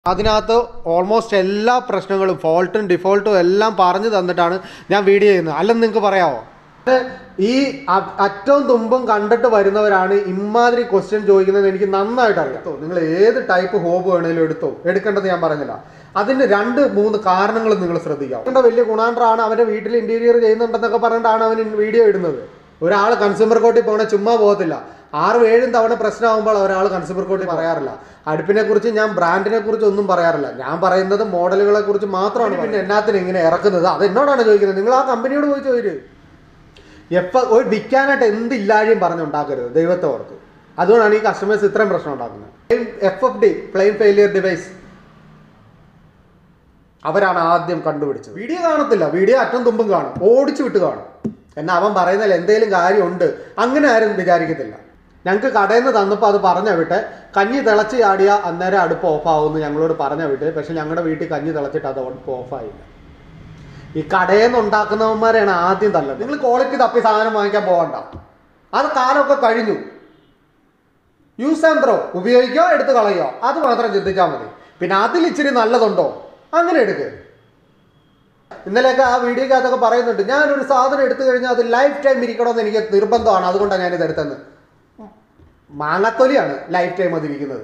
അതിനകത്ത് ഓൾമോസ്റ്റ് എല്ലാ പ്രശ്നങ്ങളും ഫോൾട്ടും ഡിഫോൾട്ടും എല്ലാം പറഞ്ഞു തന്നിട്ടാണ് ഞാൻ വീഡിയോ ചെയ്യുന്നത് അല്ലെന്ന് നിങ്ങൾക്ക് പറയാമോ ഈ അ- അറ്റവും തുമ്പും കണ്ടിട്ട് വരുന്നവരാണ് ഇമാതിരി ക്വസ്റ്റ്യൻ ചോദിക്കുന്നത് എനിക്ക് നന്നായിട്ട് അറിയാം നിങ്ങൾ ഏത് ടൈപ്പ് ഹോബ് വേണേലും എടുത്തോ എടുക്കേണ്ടത് ഞാൻ പറഞ്ഞില്ല അതിന് രണ്ട് മൂന്ന് കാരണങ്ങൾ നിങ്ങൾ ശ്രദ്ധിക്കാം അവൻ്റെ വലിയ ഗുണാണ്ടറാണ് അവൻ്റെ വീട്ടിൽ ഇന്റീരിയർ ചെയ്യുന്നുണ്ടെന്നൊക്കെ പറഞ്ഞിട്ടാണ് അവൻ വീഡിയോ ഇടുന്നത് ഒരാൾ കൺസ്യൂമർ കോർട്ടിൽ പോകണ ചുമ്മാ പോകത്തില്ല ആറും ഏഴും തവണ പ്രശ്നമാകുമ്പോൾ ഒരാൾ കൺസ്യൂമർ കോർട്ടിൽ പറയാറില്ല അടുപ്പിനെ കുറിച്ച് ഞാൻ ബ്രാൻഡിനെ കുറിച്ച് ഒന്നും പറയാറില്ല ഞാൻ പറയുന്നത് മോഡലുകളെ കുറിച്ച് മാത്രമാണ് പിന്നെ എന്നാത്തിന് ഇങ്ങനെ ഇറക്കുന്നത് അത് എന്നോടാണ് ചോദിക്കുന്നത് നിങ്ങൾ ആ കമ്പനിയോട് പോയി ചോദിച്ചു എപ്പ ഒരു വിൽക്കാനായിട്ട് എന്ത് ഇല്ലാഴിയും പറഞ്ഞുണ്ടാക്കരുത് ദൈവത്തെ ഓർത്ത് അതുകൊണ്ടാണ് ഈ കസ്റ്റമേഴ്സ് ഇത്രയും പ്രശ്നം ഉണ്ടാക്കുന്നത് F F D flame failure device അവരാണ് ആദ്യം കണ്ടുപിടിച്ചത് വീഡിയോ കാണത്തില്ല വീഡിയോ അറ്റം തുമ്പും കാണും ഓടിച്ചു വിട്ട് കാണും എന്നാൽ അവൻ പറയുന്നതിൽ എന്തെങ്കിലും കാര്യമുണ്ട് അങ്ങനെ ആരും വിചാരിക്കത്തില്ല ഞങ്ങൾക്ക് കടയിൽ നിന്ന് തന്നപ്പോൾ അത് പറഞ്ഞ വിട്ടെ കഞ്ഞി തിളച്ച് ചാടിയ അന്നേരം അടുപ്പ് ഓഫാവുമെന്ന് ഞങ്ങളോട് പറഞ്ഞ വിട്ട് പക്ഷെ ഞങ്ങളുടെ വീട്ടിൽ കഞ്ഞി തിളച്ചിട്ട് അത് അടുപ്പ് ഓഫായില്ല ഈ കടയിൽ നിന്ന് ഉണ്ടാക്കുന്നവന്മാരെയാണ് ആദ്യം തല്ലുന്നത് നിങ്ങൾ ക്വാളിറ്റി തപ്പി സാധനം വാങ്ങിക്കാൻ പോകണ്ട അത് കാലമൊക്കെ കഴിഞ്ഞു യൂസ് ആൻഡ് ത്രോ ഉപയോഗിക്കോ എടുത്ത് കളയോ അത് മാത്രം ചിന്തിച്ചാൽ മതി പിന്നെ അതിൽ ഇച്ചിരി നല്ലതുണ്ടോ അങ്ങനെ എടുക്ക് ഇന്നലെയൊക്കെ ആ വീഡിയോക്കകത്തൊക്കെ പറയുന്നുണ്ട് ഞാനൊരു സാധനം എടുത്തു കഴിഞ്ഞാൽ അത് ലൈഫ് ടൈം ഇരിക്കണമെന്ന് എനിക്ക് നിർബന്ധമാണ് അതുകൊണ്ടാണ് ഞാനിത് എടുത്തത് മാങ്ങത്തൊലിയാണ് ലൈഫ് ടൈം അതിരിക്കുന്നത്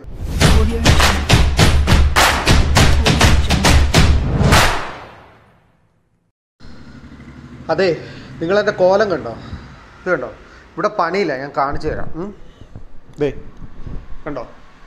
അതെ നിങ്ങളെൻ്റെ കോലം കണ്ടോ ഇത് കണ്ടോ ഇവിടെ പണിയില്ല ഞാൻ കാണിച്ചു തരാം ഉം. ദേ കണ്ടോ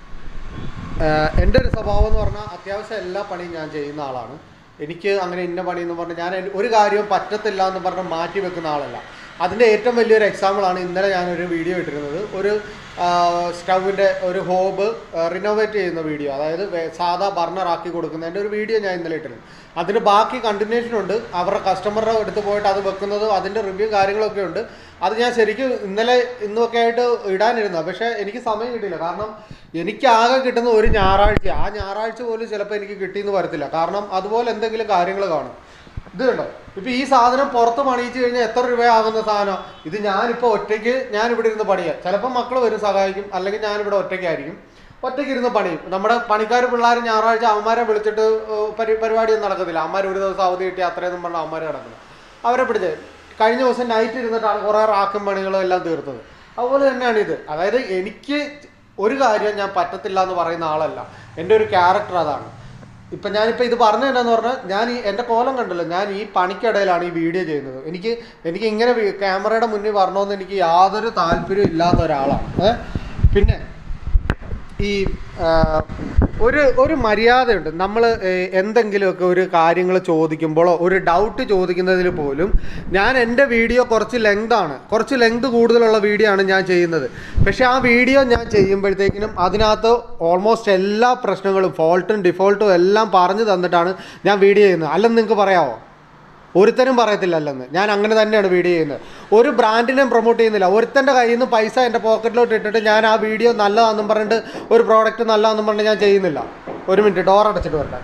ആഹ് എൻ്റെ ഒരു സ്വഭാവം എന്ന് പറഞ്ഞാൽ അത്യാവശ്യം എല്ലാ പണിയും ഞാൻ ചെയ്യുന്ന ആളാണ് എനിക്ക് അങ്ങനെ ഇന്ന പണി എന്ന് പറഞ്ഞാൽ ഞാൻ ഒരു കാര്യവും പറ്റത്തില്ല എന്ന് പറഞ്ഞ് മാറ്റി വെക്കുന്ന ആളല്ല അതിൻ്റെ ഏറ്റവും വലിയൊരു എക്സാമ്പിളാണ് ഇന്നലെ ഞാനൊരു വീഡിയോ ഇട്ടിരുന്നത് ഒരു സ്റ്റൗവിൻ്റെ ഒരു ഹോബ് റിനോവേറ്റ് ചെയ്യുന്ന വീഡിയോ അതായത് വേ- സാധാ ബർണർ ആക്കി കൊടുക്കുന്നതിൻ്റെ ഒരു വീഡിയോ ഞാൻ ഇന്നലെ ഇട്ടിരുന്നു അതിന് ബാക്കി കണ്ടിന്യൂഷൻ ഉണ്ട് അവരുടെ കസ്റ്റമറുടെ അടുത്ത് പോയിട്ട് അത് വെക്കുന്നത് അതിൻ്റെ റിവ്യൂ കാര്യങ്ങളൊക്കെ ഉണ്ട് അത് ഞാൻ ശരിക്കും ഇന്നലെ ഇന്നുമൊക്കെ ആയിട്ട് ഇടാനിരുന്നു പക്ഷേ എനിക്ക് സമയം കിട്ടിയില്ല കാരണം എനിക്ക് ആകെ കിട്ടുന്ന ഒരു ഞായറാഴ്ച ആ ഞായറാഴ്ച പോലും ചിലപ്പോൾ എനിക്ക് കിട്ടിയെന്ന് വരത്തില്ല കാരണം അതുപോലെ എന്തെങ്കിലും കാര്യങ്ങൾ കാണും ഇത് കണ്ടോ ഇപ്പൊ ഈ സാധനം പുറത്ത് പണിയിച്ചു കഴിഞ്ഞാൽ എത്ര രൂപയാകുന്ന സാധനം ഇത് ഞാനിപ്പോൾ ഒറ്റയ്ക്ക് ഞാൻ ഇവിടെ ഇരുന്ന് പണിയാം ചിലപ്പോൾ മക്കൾ വരും സഹായിക്കും അല്ലെങ്കിൽ ഞാനിവിടെ ഒറ്റയ്ക്കായിരിക്കും ഒറ്റയ്ക്ക് ഇരുന്ന് പണിയും നമ്മുടെ പണിക്കാർ പിള്ളേർ ഞായറാഴ്ച അവന്മാരെ വിളിച്ചിട്ട് ഏർ, പരി പരിപാടിയൊന്നും നടക്കത്തില്ല അവന്മാർ ഒരു ദിവസം അവധി കിട്ടി അത്രയൊന്നും പറഞ്ഞ അവന്മാർ നടക്കുന്നത് അവരെ പിടിച്ച് കഴിഞ്ഞ ദിവസം നൈറ്റ് ഇരുന്നിട്ടാണ് കുറേ റാക്കും പണികളും എല്ലാം തീർത്തത് അതുപോലെ തന്നെയാണ് ഇത് അതായത് എനിക്ക് ഒരു കാര്യം ഞാൻ പറ്റത്തില്ല എന്ന് പറയുന്ന ആളല്ല എൻ്റെ ഒരു ക്യാരക്ടർ അതാണ് ഇപ്പൊ ഞാനിപ്പോ ഇത് പറഞ്ഞു എന്നാന്ന് പറഞ്ഞാൽ ഞാൻ ഈ എൻ്റെ കോലം കണ്ടല്ലോ ഞാൻ ഈ പണിക്കിടയിലാണ് ഈ വീഡിയോ ചെയ്യുന്നത് എനിക്ക് എനിക്ക് ഇങ്ങനെ വി- ക്യാമറയുടെ മുന്നിൽ വരണമെന്ന് എനിക്ക് യാതൊരു താല്പര്യവും ഇല്ലാത്ത ഒരാളാണ് ഏ? പിന്നെ ഈ ആ, ഒരു ഒരു മര്യാദയുണ്ട് നമ്മൾ എന്തെങ്കിലുമൊക്കെ ഒരു കാര്യങ്ങൾ ചോദിക്കുമ്പോഴോ ഒരു ഡൗട്ട് ചോദിക്കുന്നതിൽ പോലും ഞാൻ എൻ്റെ വീഡിയോ കുറച്ച് ലെങ്ത് ആണ് കുറച്ച് ലെങ്ത് കൂടുതലുള്ള വീഡിയോ ആണ് ഞാൻ ചെയ്യുന്നത് പക്ഷേ ആ വീഡിയോ ഞാൻ ചെയ്യുമ്പോഴത്തേക്കിനും അതിനകത്ത് ഓൾമോസ്റ്റ് എല്ലാ പ്രശ്നങ്ങളും ഫോൾട്ടും ഡിഫോൾട്ടും എല്ലാം പറഞ്ഞു തന്നിട്ടാണ് ഞാൻ വീഡിയോ ചെയ്യുന്നത് അല്ലെന്ന് നിങ്ങൾക്ക് പറയാമോ ഒരുത്തനും പറയത്തില്ലല്ലെന്ന് ഞാൻ അങ്ങനെ തന്നെയാണ് വീഡിയോ ചെയ്യുന്നത് ഒരു ബ്രാൻഡിനെയും പ്രൊമോട്ട് ചെയ്യുന്നില്ല ഒരുത്തൻ്റെ കയ്യിൽ നിന്ന് പൈസ എൻ്റെ പോക്കറ്റിലോട്ട് ഇട്ടിട്ട് ഞാൻ ആ വീഡിയോ നല്ലതാണെന്നും പറഞ്ഞിട്ട് ഒരു പ്രോഡക്റ്റ് നല്ലതാണെന്നും പറഞ്ഞിട്ട് ഞാൻ ചെയ്യുന്നില്ല ഒരു മിനിറ്റ് ഡോർ അടച്ചിട്ട് വരട്ടെ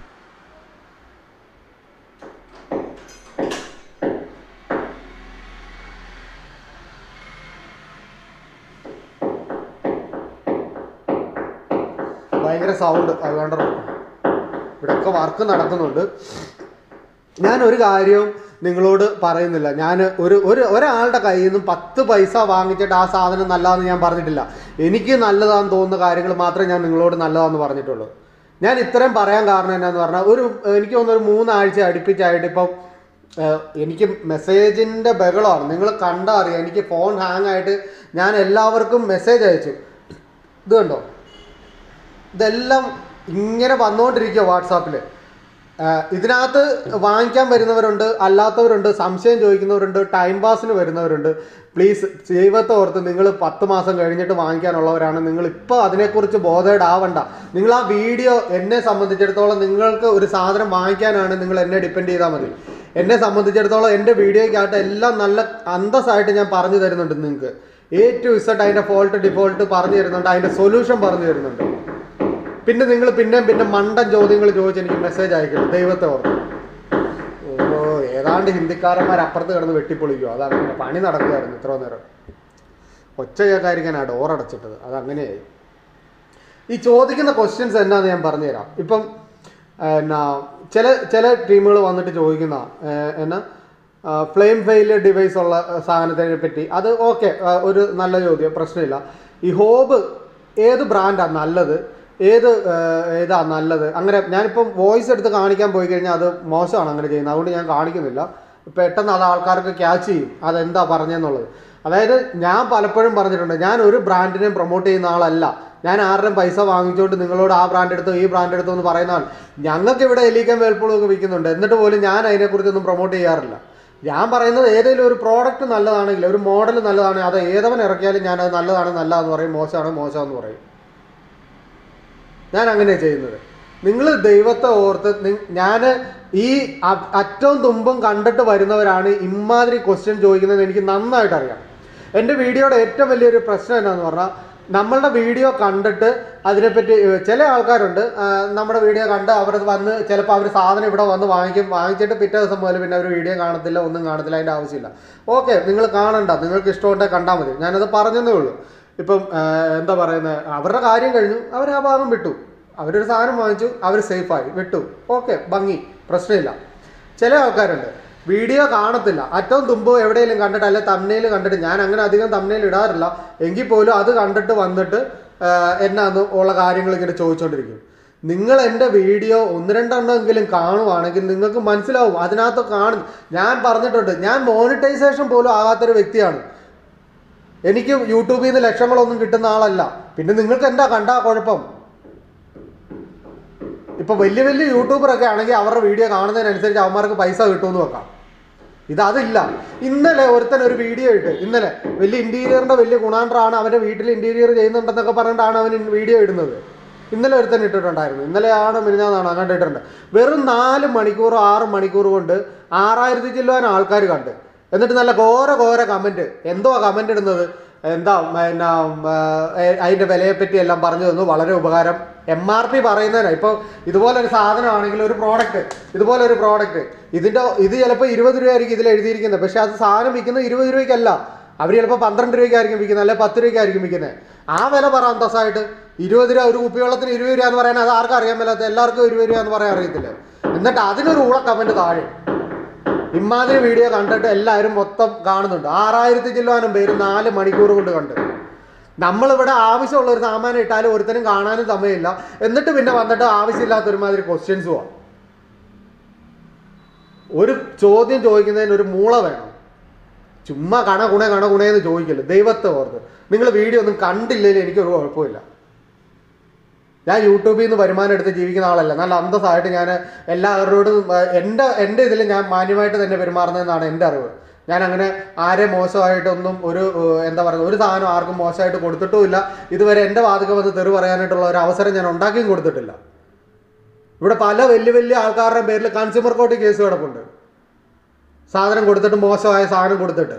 ഭയങ്കര സൗണ്ട് അതുകൊണ്ട് ഇവിടെയൊക്കെ വർക്ക് നടക്കുന്നുണ്ട് ഞാൻ ഒരു കാര്യവും നിങ്ങളോട് പറയുന്നില്ല ഞാൻ ഒരു ഒരു ഒരാളുടെ കയ്യിൽ നിന്നും പത്ത് പൈസ വാങ്ങിച്ചിട്ട് ആ സാധനം നല്ലതാണെന്ന് ഞാൻ പറഞ്ഞിട്ടില്ല എനിക്ക് നല്ലതാണെന്ന് തോന്നുന്ന കാര്യങ്ങൾ മാത്രമേ ഞാൻ നിങ്ങളോട് നല്ലതാണെന്ന് പറഞ്ഞിട്ടുള്ളൂ ഞാൻ ഇത്രയും പറയാൻ കാരണം എന്നാന്ന് പറഞ്ഞാൽ ഒരു എനിക്ക് തോന്നുന്നു ഒരു മൂന്നാഴ്ച അടുപ്പിച്ചായിട്ട് ഇപ്പം ഏഹ്, എനിക്ക് മെസ്സേജിൻ്റെ ബഹളമാണ് നിങ്ങൾ കണ്ടാൽ അറിയാം എനിക്ക് ഫോൺ ഹാങ് ആയിട്ട് ഞാൻ എല്ലാവർക്കും മെസ്സേജ് അയച്ചു ഇത് കണ്ടോ ഇതെല്ലാം ഇങ്ങനെ വന്നുകൊണ്ടിരിക്കുക വാട്സാപ്പിൽ ഇതിനകത്ത് വാങ്ങിക്കാൻ വരുന്നവരുണ്ട് അല്ലാത്തവരുണ്ട് സംശയം ചോദിക്കുന്നവരുണ്ട് ടൈം പാസിന് വരുന്നവരുണ്ട് പ്ലീസ് ദൈവത്തെ ഓർത്ത് നിങ്ങൾ പത്ത് മാസം കഴിഞ്ഞിട്ട് വാങ്ങിക്കാനുള്ളവരാണ് നിങ്ങൾ ഇപ്പോൾ അതിനെക്കുറിച്ച് ബോധേഡ് ആവണ്ട നിങ്ങൾ ആ വീഡിയോ എന്നെ സംബന്ധിച്ചിടത്തോളം നിങ്ങൾക്ക് ഒരു സാധനം വാങ്ങിക്കാനാണ് നിങ്ങൾ എന്നെ ഡിപ്പെൻഡ് ചെയ്താൽ മതി എന്നെ സംബന്ധിച്ചിടത്തോളം എൻ്റെ വീഡിയോയ്ക്കകത്ത് എല്ലാം നല്ല അന്തസ്സായിട്ട് ഞാൻ പറഞ്ഞു തരുന്നുണ്ട് നിങ്ങൾക്ക് എ ടു ഇസഡ് അതിൻ്റെ ഫോൾട്ട് ഡിഫോൾട്ട് പറഞ്ഞു തരുന്നുണ്ട് അതിൻ്റെ സൊല്യൂഷൻ പറഞ്ഞു തരുന്നുണ്ട് പിന്നെ നിങ്ങൾ പിന്നെയും പിന്നെ മണ്ടൻ ചോദ്യങ്ങൾ ചോദിച്ച് എനിക്ക് മെസ്സേജ് അയക്കണം ദൈവത്തെ ഓർത്ത് ഓ ഏതാണ്ട് ഹിന്ദിക്കാരന്മാർ അപ്പുറത്ത് കിടന്ന് വെട്ടിപ്പൊളിക്കുക അതാണ് അങ്ങനെ പണി നടക്കുകയായിരുന്നു ഇത്ര നേരം ഒച്ച കേൾക്കാതിരിക്കാൻ ആ ഡോർ അടച്ചിട്ടത് അതങ്ങനെയായി ഈ ചോദിക്കുന്ന ക്വസ്റ്റ്യൻസ് എന്നാന്ന് ഞാൻ പറഞ്ഞുതരാം ഇപ്പം എന്നാ ചില ചില ടീമുകൾ വന്നിട്ട് ചോദിക്കുന്ന ഏഹ്, എന്നാ ഫ്ലെയിം ഫെയിൽ ഡിവൈസ് ഉള്ള സാധനത്തിനെ പറ്റി അത് ഓക്കെ ഒരു നല്ല ചോദ്യം പ്രശ്നമില്ല ഈ ഹോബ് ഏത് ബ്രാൻഡാണ് നല്ലത് ഏത് ഏഹ്, ഏതാ നല്ലത് അങ്ങനെ ഞാനിപ്പം വോയിസ് എടുത്ത് കാണിക്കാൻ പോയി കഴിഞ്ഞാൽ അത് മോശമാണ് അങ്ങനെ ചെയ്യുന്നത് അതുകൊണ്ട് ഞാൻ കാണിക്കുന്നില്ല പെട്ടെന്ന് അത് ആൾക്കാർക്ക് ക്യാച്ച് ചെയ്യും അതെന്താ പറഞ്ഞെന്നുള്ളത് അതായത് ഞാൻ പലപ്പോഴും പറഞ്ഞിട്ടുണ്ട് ഞാൻ ഒരു ബ്രാൻഡിനെയും പ്രൊമോട്ട് ചെയ്യുന്ന ആളല്ല ഞാൻ ആരുടെയും പൈസ വാങ്ങിച്ചുകൊണ്ട് നിങ്ങളോട് ആ ബ്രാൻഡ് എടുത്തോ ഈ ബ്രാൻഡ് എടുത്തോ എന്ന് പറയുന്നതാണ് ഞങ്ങൾക്ക് ഇവിടെ എലിക്കൻ വേൾപ്പൂളും ഒക്കെ വിൽക്കുന്നുണ്ട് എന്നിട്ട് പോലും ഞാൻ അതിനെക്കുറിച്ചൊന്നും പ്രൊമോട്ട് ചെയ്യാറില്ല ഞാൻ പറയുന്നത് ഏതെങ്കിലും ഒരു പ്രോഡക്റ്റ് നല്ലതാണെങ്കിൽ ഒരു മോഡൽ നല്ലതാണെങ്കിൽ അത് ഏതവൻ ഇറക്കിയാലും ഞാൻ അത് നല്ലതാണ് നല്ലതെന്ന് പറയും മോശമാണ് മോശമെന്ന് പറയും ഞാൻ അങ്ങനെ ചെയ്യുന്നത് നിങ്ങൾ ദൈവത്തെ ഓർത്ത് ഞാൻ ഈ അ- അറ്റവും തുമ്പും കണ്ടിട്ട് വരുന്നവരാണ് ഇമാതിരി ക്വസ്റ്റ്യൻ ചോദിക്കുന്നത് എനിക്ക് നന്നായിട്ട് അറിയാം എൻ്റെ വീഡിയോയുടെ ഏറ്റവും വലിയൊരു പ്രശ്നം എന്താന്ന് പറഞ്ഞാൽ നമ്മളുടെ വീഡിയോ കണ്ടിട്ട് അതിനെപ്പറ്റി ഏഹ്, ചില ആൾക്കാരുണ്ട് ആ, നമ്മുടെ വീഡിയോ കണ്ട് അവർ വന്ന് ചിലപ്പോൾ അവർ സാധനം ഇവിടെ വന്ന് വാങ്ങിക്കും വാങ്ങിച്ചിട്ട് പിറ്റേ ദിവസം മുതൽ പിന്നെ അവർ വീഡിയോ കാണത്തില്ല ഒന്നും കാണത്തില്ല അതിൻ്റെ ആവശ്യമില്ല ഓക്കെ നിങ്ങൾ കാണണ്ട നിങ്ങൾക്ക് ഇഷ്ടമുണ്ടെങ്കിൽ കണ്ടാൽ മതി ഞാനത് പറഞ്ഞതേ ഉള്ളൂ ഇപ്പം ആ, എന്താ പറയുന്നത് അവരുടെ കാര്യം കഴിഞ്ഞു അവർ ആ ഭാഗം വിട്ടു അവരൊരു സാധനം വാങ്ങിച്ചു അവർ സേഫായി വിട്ടു ഓക്കെ ഭംഗി പ്രശ്നമില്ല ചില ആൾക്കാരുണ്ട് വീഡിയോ കാണത്തില്ല അറ്റവും തുമ്പും എവിടെയെങ്കിലും കണ്ടിട്ട് അല്ലെ തമ്മനയിൽ കണ്ടിട്ട് ഞാൻ അങ്ങനെ അധികം തമ്മനയിൽ ഇടാറില്ല എങ്കിൽ പോലും അത് കണ്ടിട്ട് വന്നിട്ട് ആ, എന്നാന്ന് ഉള്ള കാര്യങ്ങൾ ഇങ്ങനെ ചോദിച്ചുകൊണ്ടിരിക്കും നിങ്ങൾ എൻ്റെ വീഡിയോ ഒന്ന് രണ്ടെണ്ണമെങ്കിലും കാണുവാണെങ്കിൽ നിങ്ങൾക്ക് മനസ്സിലാവും അതിനകത്ത് കാണും ഞാൻ പറഞ്ഞിട്ടുണ്ട് ഞാൻ മോണിറ്റൈസേഷൻ പോലും ആകാത്തൊരു വ്യക്തിയാണ് എനിക്ക് യൂട്യൂബിൽ നിന്ന് ലക്ഷങ്ങളൊന്നും കിട്ടുന്ന ആളല്ല പിന്നെ നിങ്ങൾക്ക് എന്താ കണ്ടാ കുഴപ്പം ഇപ്പൊ വലിയ വലിയ യൂട്യൂബറൊക്കെ ആണെങ്കിൽ അവരുടെ വീഡിയോ കാണുന്നതിനനുസരിച്ച് അവന്മാർക്ക് പൈസ കിട്ടുമെന്ന് വെക്കാം ഇത് അതില്ല ഇന്നലെ ഒരുത്തൻ ഒരു വീഡിയോ ഇട്ട് ഇന്നലെ വലിയ ഇന്റീരിയറിന്റെ വലിയ ഗുണാണ്ടറാണ് അവന്റെ വീട്ടിൽ ഇന്റീരിയർ ചെയ്യുന്നുണ്ടെന്നൊക്കെ പറഞ്ഞിട്ടാണ് അവൻ വീഡിയോ ഇടുന്നത് ഇന്നലെ ഒരുത്തൻ ഇട്ടിട്ടുണ്ടായിരുന്നു ഇന്നലെയാണ് മിനിഞ്ഞാന്നാണ് അങ്ങനെ ഇട്ടിട്ടുണ്ട് വെറും നാല് മണിക്കൂർ ആറ് മണിക്കൂർ കൊണ്ട് ആറായിരത്തി ചില്ലുവാൻ ആൾക്കാർ കണ്ട് എന്നിട്ട് നല്ല ഘോര ഘോര കമന്റ് എന്തോ കമന്റ് ഇടുന്നത് എന്താ പിന്നെ അതിന്റെ വിലയെ പറ്റി എല്ലാം പറഞ്ഞു തന്നു വളരെ ഉപകാരം എം ആർ പി പറയുന്നതിനാ ഇപ്പോൾ ഇതുപോലെ ഒരു സാധനമാണെങ്കിൽ ഒരു പ്രോഡക്റ്റ് ഇതുപോലെ ഒരു പ്രോഡക്റ്റ് ഇതിന്റെ ഇത് ചിലപ്പോൾ ഇരുപത് രൂപയായിരിക്കും ഇതിൽ എഴുതിയിരിക്കുന്നത് പക്ഷെ അത് സാധനം വിൽക്കുന്നത് ഇരുപത് രൂപയ്ക്കല്ല അവർ ചിലപ്പോൾ പന്ത്രണ്ട് രൂപയ്ക്കായിരിക്കും വിൽക്കുന്നത് അല്ലെ പത്ത് രൂപയ്ക്കായിരിക്കും വിൽക്കുന്നത് ആ വില പറ അന്തസ്സായിട്ട് ഇരുപത് രൂപ ഒരു കുപ്പിവെള്ളത്തിന് ഇരുപത് രൂപ എന്ന് പറയാൻ അത് ആർക്കും അറിയാൻ മേലാത്ത എല്ലാവർക്കും ഇരുപത് രൂപ എന്ന് പറയാൻ അറിയത്തില്ല എന്നിട്ട് അതിനൊരു ഊള കമന്റ് താഴെ ഇമാതിരി വീഡിയോ കണ്ടിട്ട് എല്ലാവരും മൊത്തം കാണുന്നുണ്ട് ആറായിരത്തി ചില്ലുവാനും പേര് നാല് മണിക്കൂർ കൊണ്ട് കണ്ട് നമ്മളിവിടെ ആവശ്യമുള്ള ഒരു സാമാനം ഇട്ടാലും ഒരുത്തനും കാണാനും സമയമില്ല എന്നിട്ട് പിന്നെ വന്നിട്ട് ആവശ്യമില്ലാത്ത ഒരുമാതിരി ക്വസ്റ്റ്യൻസ് പോവാം ഒരു ചോദ്യം ചോദിക്കുന്നതിന് ഒരു മൂള വേണം ചുമ്മാ കണ ഗുണ കണ ഗുണയെന്ന് ചോദിക്കല്ലോ ദൈവത്തെ ഓർത്ത് നിങ്ങൾ വീഡിയോ ഒന്നും കണ്ടില്ലെങ്കിൽ എനിക്കൊരു കുഴപ്പമില്ല ഞാൻ യൂട്യൂബിൽ നിന്ന് വരുമാനം എടുത്ത് ജീവിക്കുന്ന ആളല്ല നല്ല അന്തസ്സായിട്ട് ഞാൻ എല്ലാവരോടും ഏഹ്, എൻ്റെ എൻ്റെ ഇതിൽ ഞാൻ മാന്യമായിട്ട് തന്നെ പെരുമാറുന്നതെന്നാണ് എൻ്റെ അറിവ് ഞാൻ അങ്ങനെ ആരെ മോശമായിട്ടൊന്നും ഒരു ഏഹ്, എന്താ പറയുക ഒരു സാധനം ആർക്കും മോശമായിട്ട് കൊടുത്തിട്ടുമില്ല ഇതുവരെ എൻ്റെ വാതക വന്ന് തെറി പറയാനായിട്ടുള്ള ഒരു അവസരം ഞാൻ ഉണ്ടാക്കിയും കൊടുത്തിട്ടില്ല ഇവിടെ പല വലിയ വലിയ ആൾക്കാരുടെ പേരിൽ കൺസ്യൂമർ കോർട്ട് കേസ് കിടപ്പുണ്ട് സാധനം കൊടുത്തിട്ട് മോശമായ സാധനം കൊടുത്തിട്ട്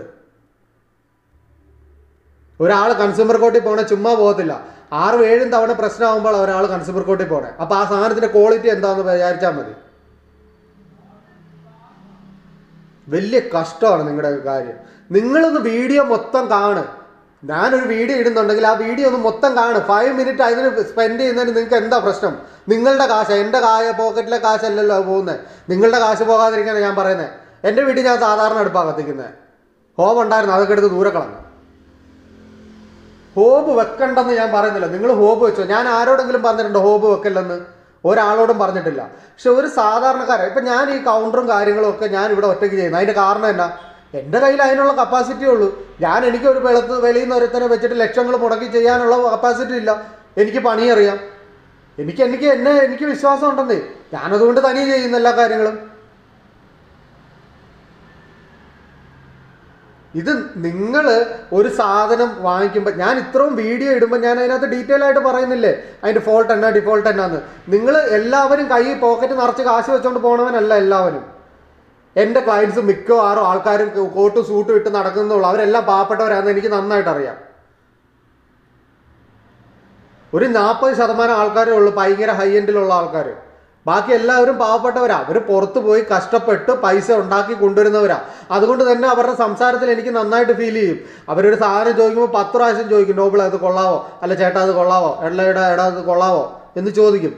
ഒരാൾ കൺസ്യൂമർ കോർട്ടിൽ പോണേ ചുമ്മാ പോകത്തില്ല ആറും ഏഴും തവണ പ്രശ്നമാകുമ്പോൾ ഒരാൾ കൺസ്യൂമർ കോർട്ടിൽ പോണേ അപ്പൊ ആ സാധനത്തിന്റെ ക്വാളിറ്റി എന്താണെന്ന് വിചാരിച്ചാൽ മതി വലിയ കഷ്ടമാണ് നിങ്ങളുടെ കാര്യം നിങ്ങളൊന്ന് വീഡിയോ മൊത്തം കാണ് ഞാനൊരു വീഡിയോ ഇടുന്നുണ്ടെങ്കിൽ ആ വീഡിയോ ഒന്ന് മൊത്തം കാണ് ഫൈവ് മിനിറ്റ് അതിന് സ്പെൻഡ് ചെയ്യുന്നതിന് നിങ്ങൾക്ക് എന്താ പ്രശ്നം നിങ്ങളുടെ കാശ് എൻ്റെ കായ പോക്കറ്റിലെ കാശല്ലല്ലോ പോകുന്നത് നിങ്ങളുടെ കാശ് പോകാതിരിക്കാനാണ് ഞാൻ പറയുന്നത് എൻ്റെ വീട്ടിൽ ഞാൻ സാധാരണ അടുപ്പാണ് കത്തിക്കുന്നത് ഹോം ഉണ്ടായിരുന്നു അതൊക്കെ എടുത്ത് ദൂരെ കളഞ്ഞു ഹോബ് വെക്കണ്ടെന്ന് ഞാൻ പറയുന്നില്ല നിങ്ങൾ ഹോബ് വെച്ചോ ഞാൻ ആരോടെങ്കിലും പറഞ്ഞിട്ടുണ്ടോ ഹോബ് വെക്കല്ലെന്ന് ഒരാളോടും പറഞ്ഞിട്ടില്ല പക്ഷെ ഒരു സാധാരണക്കാരൻ ഇപ്പം ഞാൻ ഈ കൗണ്ടറും കാര്യങ്ങളും ഒക്കെ ഞാൻ ഇവിടെ ഒറ്റയ്ക്ക് ചെയ്യുന്നു അതിൻ്റെ കാരണം എന്നാ എൻ്റെ കയ്യിൽ അതിനുള്ള കപ്പാസിറ്റി ഉള്ളൂ ഞാൻ എനിക്ക് ഒരു വെളുത്ത് വെളിയിൽ നിന്ന് ഒരുത്തനെ വെച്ചിട്ട് ലക്ഷങ്ങൾ മുടക്കി ചെയ്യാനുള്ള കപ്പാസിറ്റി ഇല്ല എനിക്ക് പണിയറിയാം എനിക്ക് എനിക്ക് എന്നെ എനിക്ക് വിശ്വാസം ഉണ്ടെന്നേ ഞാനതുകൊണ്ട് തനിയെ ചെയ്യുന്ന എല്ലാ കാര്യങ്ങളും ഇത് നിങ്ങൾ ഒരു സാധനം വാങ്ങിക്കുമ്പോൾ ഞാൻ ഇത്രയും വീഡിയോ ഇടുമ്പോൾ ഞാൻ അതിനകത്ത് ഡീറ്റെയിൽ ആയിട്ട് പറയുന്നില്ലേ അതിൻ്റെ ഫോൾട്ട് എന്നാ ഡിഫോൾട്ട് എന്നാന്ന് നിങ്ങൾ എല്ലാവരും കൈ പോക്കറ്റ് നിറച്ച് കാശ് വെച്ചുകൊണ്ട് പോണവനല്ല എല്ലാവരും എൻ്റെ ക്ലയൻസ് മിക്കവാറും ആൾക്കാരും കോട്ടും സൂട്ടും ഇട്ട് നടക്കുന്നുള്ളൂ അവരെല്ലാം പാവപ്പെട്ടവരാണെന്ന് എനിക്ക് നന്നായിട്ട് അറിയാം ഒരു നാൽപ്പത് ശതമാനം ആൾക്കാരേ ഉള്ളൂ ഭയങ്കര ഹൈ എൻഡിലുള്ള ആൾക്കാർ ബാക്കി എല്ലാവരും പാവപ്പെട്ടവരാ അവർ പുറത്ത് പോയി കഷ്ടപ്പെട്ട് പൈസ ഉണ്ടാക്കി കൊണ്ടുവരുന്നവരാ അതുകൊണ്ട് തന്നെ അവരുടെ സംസാരത്തിൽ എനിക്ക് നന്നായിട്ട് ഫീൽ ചെയ്യും അവരൊരു സാധനം ചോദിക്കുമ്പോൾ പത്ത് പ്രാവശ്യം ചോദിക്കും നോബിൾ അത് കൊള്ളാവോ അല്ല ചേട്ടാ അത് കൊള്ളാവോ എള്ളയുടെ എടാ അത് കൊള്ളാവോ എന്ന് ചോദിക്കും